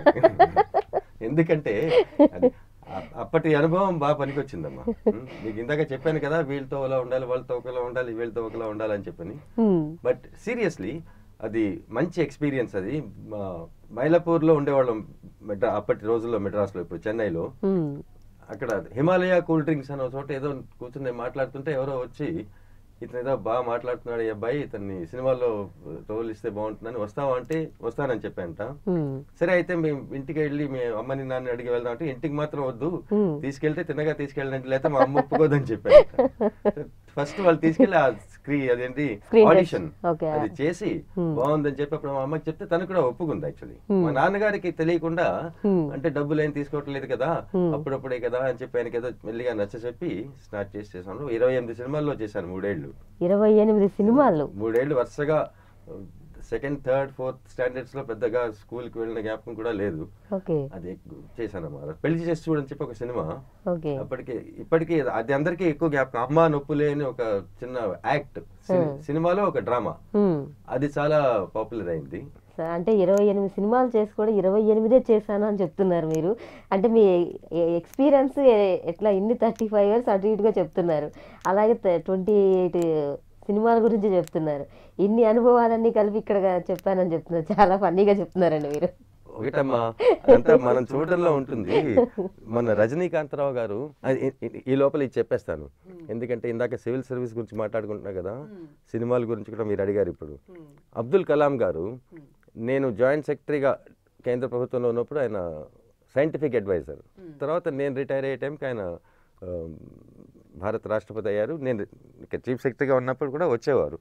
ఎందుకంటే అది అ- అప్పటి అనుభవం బాగా పనికొచ్చిందమ్మా Hmm. మీకు ఇందాక చెప్పాను కదా వీళ్ళతో ఒకలా ఉండాలి వాళ్ళతో ఒకలా ఉండాలి వీళ్ళతో ఒకలా ఉండాలి అని చెప్పని బట్ సీరియస్లీ అది మంచి ఎక్స్పీరియన్స్ అది మా మైలాపూర్లో ఉండేవాళ్ళం మెడ్రా అప్పటి రోజుల్లో మెడ్రాస్లో ఇప్పుడు చెన్నైలో అక్కడ హిమాలయ కూల్ డ్రింక్స్ అనే ఒక చోట ఏదో కూర్చుని నేను మాట్లాడుతుంటే ఎవరో వచ్చి ఇతను ఏదో బాగా మాట్లాడుతున్నాడు ఈ అబ్బాయి ఇతన్ని సినిమాల్లో రోల్ ఇస్తే బాగుంటుందని వస్తావా అంటే వస్తానని చెప్పానంట సరే అయితే మేము ఇంటికి వెళ్ళి మీ అమ్మని నాన్న అడిగి వెళ్దాం అంటే ఇంటికి మాత్రం వద్దు Hmm. తీసుకెళ్తే తిన్నగా తీసుకెళ్ళండి లేకపోతే మా అమ్మ ఒప్పుకోదని చెప్పాను ఫస్ట్ వాళ్ళు తీసుకెళ్ళి ఆ స్క్రీన్ అదేంటి Screen test. Audition Okay. అది చేసి Hmm. బాగుందని చెప్పి అప్పుడు మా అమ్మకి చెప్తే తను కూడా ఒప్పుకుంది యాక్చువల్లీ Hmm. మా నాన్నగారికి తెలియకుండా Hmm. అంటే డబ్బులు ఏం తీసుకోవట్లేదు కదా Hmm. అప్పుడప్పుడే కదా అని చెప్పి ఆయనకి ఏదో మెల్లిగా నచ్చ చెప్పి స్టార్ట్ చేసి చేశాను ఇరవై ఎనిమిది సినిమాల్లో చేశాను మూడేళ్లు ఇరవై ఎనిమిది సినిమాలు మూడేళ్లు వరుసగా సెకండ్ థర్డ్ ఫోర్త్ స్టాండర్డ్స్ లో పెద్దగా స్కూల్ కి వెళ్ళిన జ్ఞాపకం కూడా లేదు ఓకే అది చేశాను అన్నమాట పెళ్లి చేసి చూడని చెప్పి ఒక సినిమా ఓకే అప్పటికి ఇప్పటికీ అది అందరికీ ఎక్కువ జ్ఞాపకం అమ్మ నొప్పులే అని ఒక చిన్న యాక్ట్ Hmm. సినిమాలో ఒక డ్రామా Hmm. అది చాలా పాపులర్ అయింది స- అంటే ఇరవై ఎనిమిది సినిమాలు చేసి కూడా ఇరవై ఎనిమిదే చేశాను అని చెప్తున్నారు మీరు అంటే మీ ఎక్స్పీరియన్స్ ఎట్లా ఇన్ని థర్టీ ఫైవ్ ఇయర్స్ అటు ఇటుగా చెప్తున్నారు అలాగే ట్వంటీ ఎయిట్ సినిమాల గురించి చెప్తున్నారు ఇన్ని అనుభవాలన్నీ కలిపి ఇక్కడ చెప్పానని చెప్తున్నారు చాలా ఫన్నీగా చెప్తున్నారండి మీరు ఒకటమ్మా అదంతా మనం చూడడంలో ఉంటుంది మన రజనీకాంతరావు గారు అది ఈ- ఈ- ఈ లోపల ఇది చెప్పేస్తాను ఎందుకంటే ఇందాక సివిల్ సర్వీస్ గురించి మాట్లాడుకుంటున్నా కదా సినిమాల గురించి కూడా మీరు అడిగారు ఇప్పుడు అబ్దుల్ కలాం గారు నేను జాయింట్ సెక్రటరీగా కేంద్ర ప్రభుత్వంలో ఉన్నప్పుడు ఆయన సైంటిఫిక్ అడ్వైజర్ తర్వాత నేను రిటైర్ అయ్యే టైంకి ఆయన ఆ, భారత రాష్ట్రపతి అయ్యారు నేను చీఫ్ సెక్రటరీగా ఉన్నప్పుడు కూడా వచ్చేవారు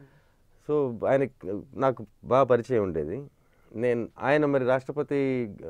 సో ఆయన నాకు బాగా పరిచయం ఉండేది నేను ఆయన మరి రాష్ట్రపతి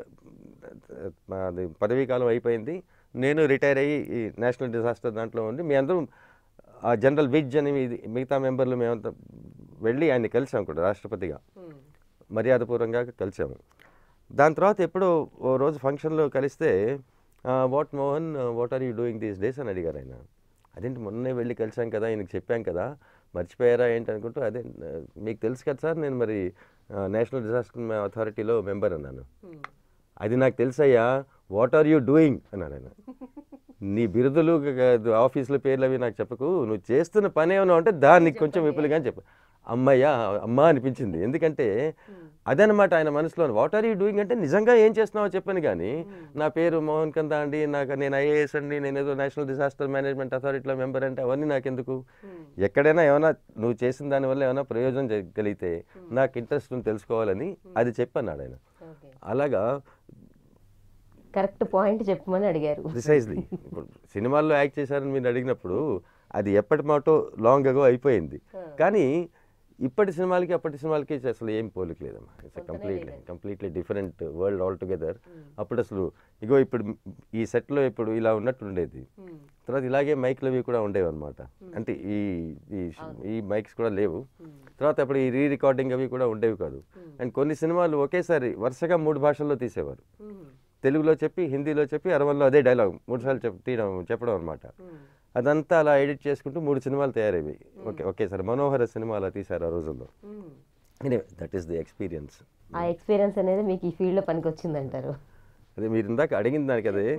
ఆ, అది పదవీ కాలం అయిపోయింది నేను రిటైర్ అయ్యి ఈ నేషనల్ డిజాస్టర్ దాంట్లో ఉండి మీ అందరం ఆ జనరల్ విజ్ అని ఇది- మిగతా మెంబర్లు మేమంతా వెళ్ళి ఆయన్ని కలిసాం కూడా రాష్ట్రపతిగా మర్యాదపూర్వంగా కలిసాము దాని తర్వాత ఎప్పుడో ఓ రోజు ఫంక్షన్లో కలిస్తే what Mohan what are you doing these days అని అడిగారు ఆయన అదేంటి మొన్నే వెళ్ళి కలిసాం కదా ఆయనకి చెప్పాం కదా మర్చిపోయారా ఏంటి అనుకుంటూ అదే ఆ, మీకు తెలుసు కదా సార్ నేను మరి నేషనల్ డిజాస్టర్ అథారిటీలో మెంబర్ అన్నాను అది నాకు తెలుసయ్యా వాట్ ఆర్ యూ డూయింగ్ అన్నాడు ఆయన నీ బిరుదులు గ- గ- ఆఫీసుల పేర్లు అవి నాకు చెప్పకు నువ్వు చేస్తున్న పని ఏమైనా ఉంటే దానికి కొంచెం విపులుగా అని చెప్పు అమ్మయ్యా అమ్మ అనిపించింది ఎందుకంటే అదనమాట ఆయన మనసులో వాట్ ఆర్ యూ డూయింగ్ అంటే నిజంగా ఏం చేస్తున్నావో చెప్పాను కానీ నా పేరు మోహన్ కంద అండి నాకు నేను ఐఏఎస్ అండి నేను ఏదో నేషనల్ డిజాస్టర్ మేనేజ్మెంట్ అథారిటీలో మెంబర్ అంటే అవన్నీ నాకెందుకు ఎక్కడైనా ఏమైనా నువ్వు చేసిన దానివల్ల ఏమైనా ప్రయోజనం జ- కలిగితే నాకు ఇంట్రెస్ట్ ఉంది తెలుసుకోవాలని అది చెప్పన్నాడు ఆయన అలాగా కరెక్ట్ పాయింట్ చెప్పమని అడిగారు ప్రిసైజ్లీ ఇప్పుడు సినిమాల్లో యాక్ట్ చేశారని మీరు అడిగినప్పుడు అది ఎప్పటి మాటో లాంగ్ అగో అయిపోయింది కానీ ఇప్పటి సినిమాలకి అప్పటి సినిమాలకి అసలు ఏం పోలిక లేదమ్మా it's completely completely different world altogether అప్పుడు అసలు ఇగో ఇప్పుడు ఈ సెట్లో ఇప్పుడు ఇలా ఉన్నట్టు ఉండేది తర్వాత ఇలాగే మైక్లు అవి కూడా ఉండేవి అనమాట అంటే ఈ ఈ ఈ మైక్స్ కూడా లేవు తర్వాత అప్పుడు ఈ రీ రికార్డింగ్ అవి కూడా ఉండేవి కాదు అండ్ కొన్ని సినిమాలు ఒకేసారి వరుసగా మూడు భాషల్లో తీసేవారు తెలుగులో చెప్పి హిందీలో చెప్పి అరవన్లో అదే డైలాగ్ మూడు సార్లు చెప్ తీయడం చెప్పడం అనమాట అదంతా అలా ఎడిట్ చేసుకుంటూ మూడు సినిమాలు తయారయ్యాయి ఓకే ఒకేసారి మనోహర సినిమా అలా తీశారు ఆ రోజుల్లో దట్ ఈస్ ది ఎక్స్పీరియన్స్ ఆ ఎక్స్పీరియన్స్ అనేది మీకు ఈ ఫీల్డ్లో పనికి వచ్చిందంటారు అదే మీరు ఇందాక అడిగిన దానికి అదే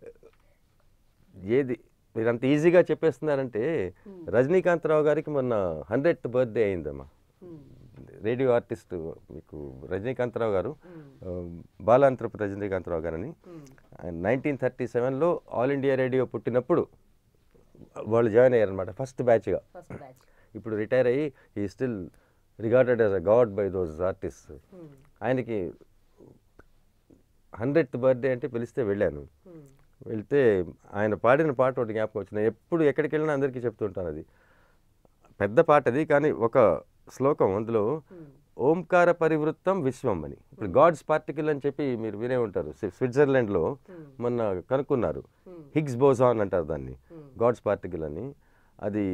ఏది మీరు అంత ఈజీగా చెప్పేస్తున్నారంటే రజనీకాంతరావు గారికి మొన్న హండ్రెడ్ బర్త్డే అయిందమ్మా రేడియో ఆర్టిస్ట్ మీకు రజనీకాంతరావు గారు ఆ, బాలాంతరపు రజనీకాంతరావు గారని నైన్టీన్ థర్టీ సెవెన్లో ఆల్ ఇండియా రేడియో పుట్టినప్పుడు వాళ్ళు జాయిన్ అయ్యారనమాట ఫస్ట్ బ్యాచ్గా ఇప్పుడు రిటైర్ అయ్యి ఈ still regarded as a god by those artist ఆయనకి హండ్రెడ్ బర్త్డే అంటే పిలిస్తే వెళ్ళాను వెళ్తే ఆయన పాడిన పాట ఒకటి జ్ఞాపకం వచ్చింది ఎప్పుడు ఎక్కడికి వెళ్ళినా అందరికీ చెప్తుంటాను అది పెద్ద పాట అది కానీ ఒక శ్లోకం అందులో ఓంకార పరివృత్తం విశ్వం అని ఇప్పుడు గాడ్స్ పార్టికల్ అని చెప్పి మీరు వినే ఉంటారు స్వి- స్విట్జర్లాండ్లో మొన్న కనుక్కున్నారు హిగ్స్ బోజాన్ అంటారు దాన్ని గాడ్స్ పార్టికల్ అని అది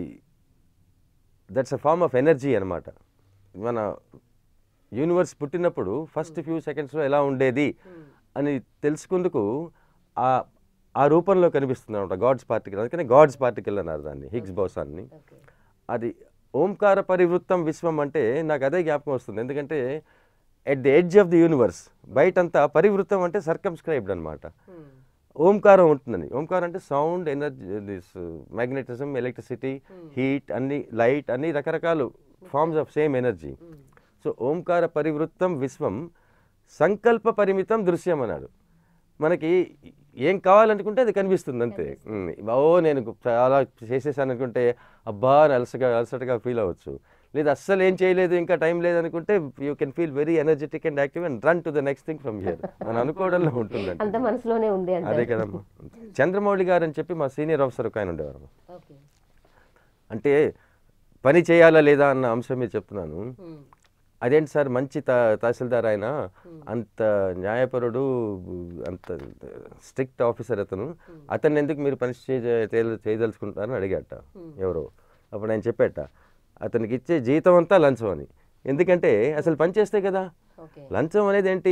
that's a form of energy అనమాట మన యూనివర్స్ పుట్టినప్పుడు ఫస్ట్ ఫ్యూ సెకండ్స్లో ఎలా ఉండేది అని తెలుసుకుందుకు ఆ ఆ రూపంలో కనిపిస్తుంది అనమాట గాడ్స్ పార్టికల్ అందుకని గాడ్స్ పార్టికల్ అన్నారు దాన్ని హిగ్స్ బోసాన్ని అది ఓంకార పరివృత్తం విశ్వం అంటే నాకు అదే జ్ఞాపకం వస్తుంది ఎందుకంటే at the edge of the universe బయటంతా పరివృత్తం అంటే సర్కంస్క్రైబ్డ్ అనమాట ఓంకారం ఉంటుందని ఓంకారం అంటే sound energy this magnetism electricity heat అన్ని లైట్ అన్ని రకరకాలు forms of same energy so ఓంకార పరివృత్తం విశ్వం సంకల్ప పరిమితం దృశ్యం అన్నాడు మనకి ఏం కావాలనుకుంటే అది కనిపిస్తుంది అంతే ఉమ్, ఓ నేను చాలా చేసేసాను అనుకుంటే అబ్బా అని అలసగా అలసటగా ఫీల్ అవ్వచ్చు లేదు అస్సలు ఏం చేయలేదు ఇంకా టైం లేదు అనుకుంటే you can feel very energetic and active and run to the next thing from here మనం అనుకోవడంలో ఉంటుందండి అంత మనసులోనే ఉంది అంటే అదే కదమ్మా చంద్రమౌళి గారు అని చెప్పి మా సీనియర్ ఆఫీసర్ ఒక ఆయన ఉండేవారు అంటే పని చేయాలా లేదా అన్న అంశం మీద చెప్తున్నాను అదేంటి సార్ మంచి తా తహసీల్దార్ ఆయన అంత న్యాయపరుడు అంత స్ట్రిక్ట్ ఆఫీసర్ అతను అతన్ని ఎందుకు మీరు పని చేయ- చేయ- చేయదలుచుకుంటారని అడిగాట ఎవరో అప్పుడు ఆయన చెప్పాట అతనికి ఇచ్చే జీతం అంతా లంచం అని ఎందుకంటే అసలు పని చేస్తే కదా లంచం అనేది ఏంటి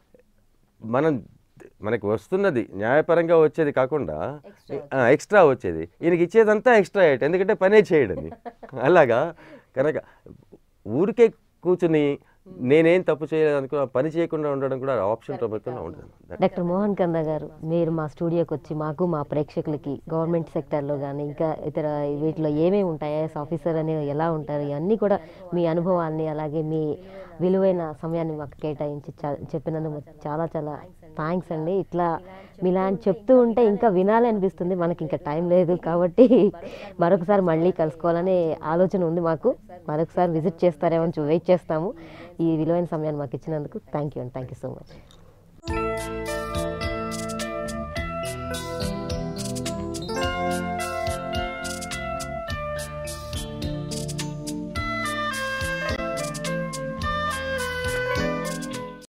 మనం మనకి వస్తున్నది న్యాయపరంగా వచ్చేది కాకుండా ఆ, ఎక్స్ట్రా వచ్చేది ఈయనకి ఇచ్చేదంతా ఎక్స్ట్రా అయ్యేట ఎందుకంటే పనే చేయడని అలాగా కనుక ఊరికే కూర్చుని నేనేం తప్పు చేయలేదు అనుకో పని చేయకుండా ఉండడం కూడా ఆప్షన్ ప్రభుత్వంలో ఉంటుంది డాక్టర్ మోహన్ కంద గారు మీరు మా స్టూడియోకి వచ్చి మాకు మా ప్రేక్షకులకి గవర్నమెంట్ సెక్టర్లో కానీ ఇంకా ఇతర వీటిలో ఏమేమి ఉంటాయి ఐఏఎస్ ఆఫీసర్ అని ఎలా ఉంటారు ఇవన్నీ కూడా మీ అనుభవాల్ని అలాగే మీ విలువైన సమయాన్ని మాకు కేటాయించి చ- చెప్పినందుకు చాలా చాలా థ్యాంక్స్ అండి ఇట్లా మీలాంటి చెప్తూ ఉంటే ఇంకా వినాలి అనిపిస్తుంది మనకి ఇంకా టైం లేదు కాబట్టి మరొకసారి మళ్ళీ కలుసుకోవాలనే ఆలోచన ఉంది మాకు మరొకసారి విజిట్ చేస్తారేమో అని వెయిట్ చేస్తాము ఈ విలువైన సమయాన్ని మాకు ఇచ్చినందుకు థ్యాంక్ యూ అండి థ్యాంక్ యూ సో మచ్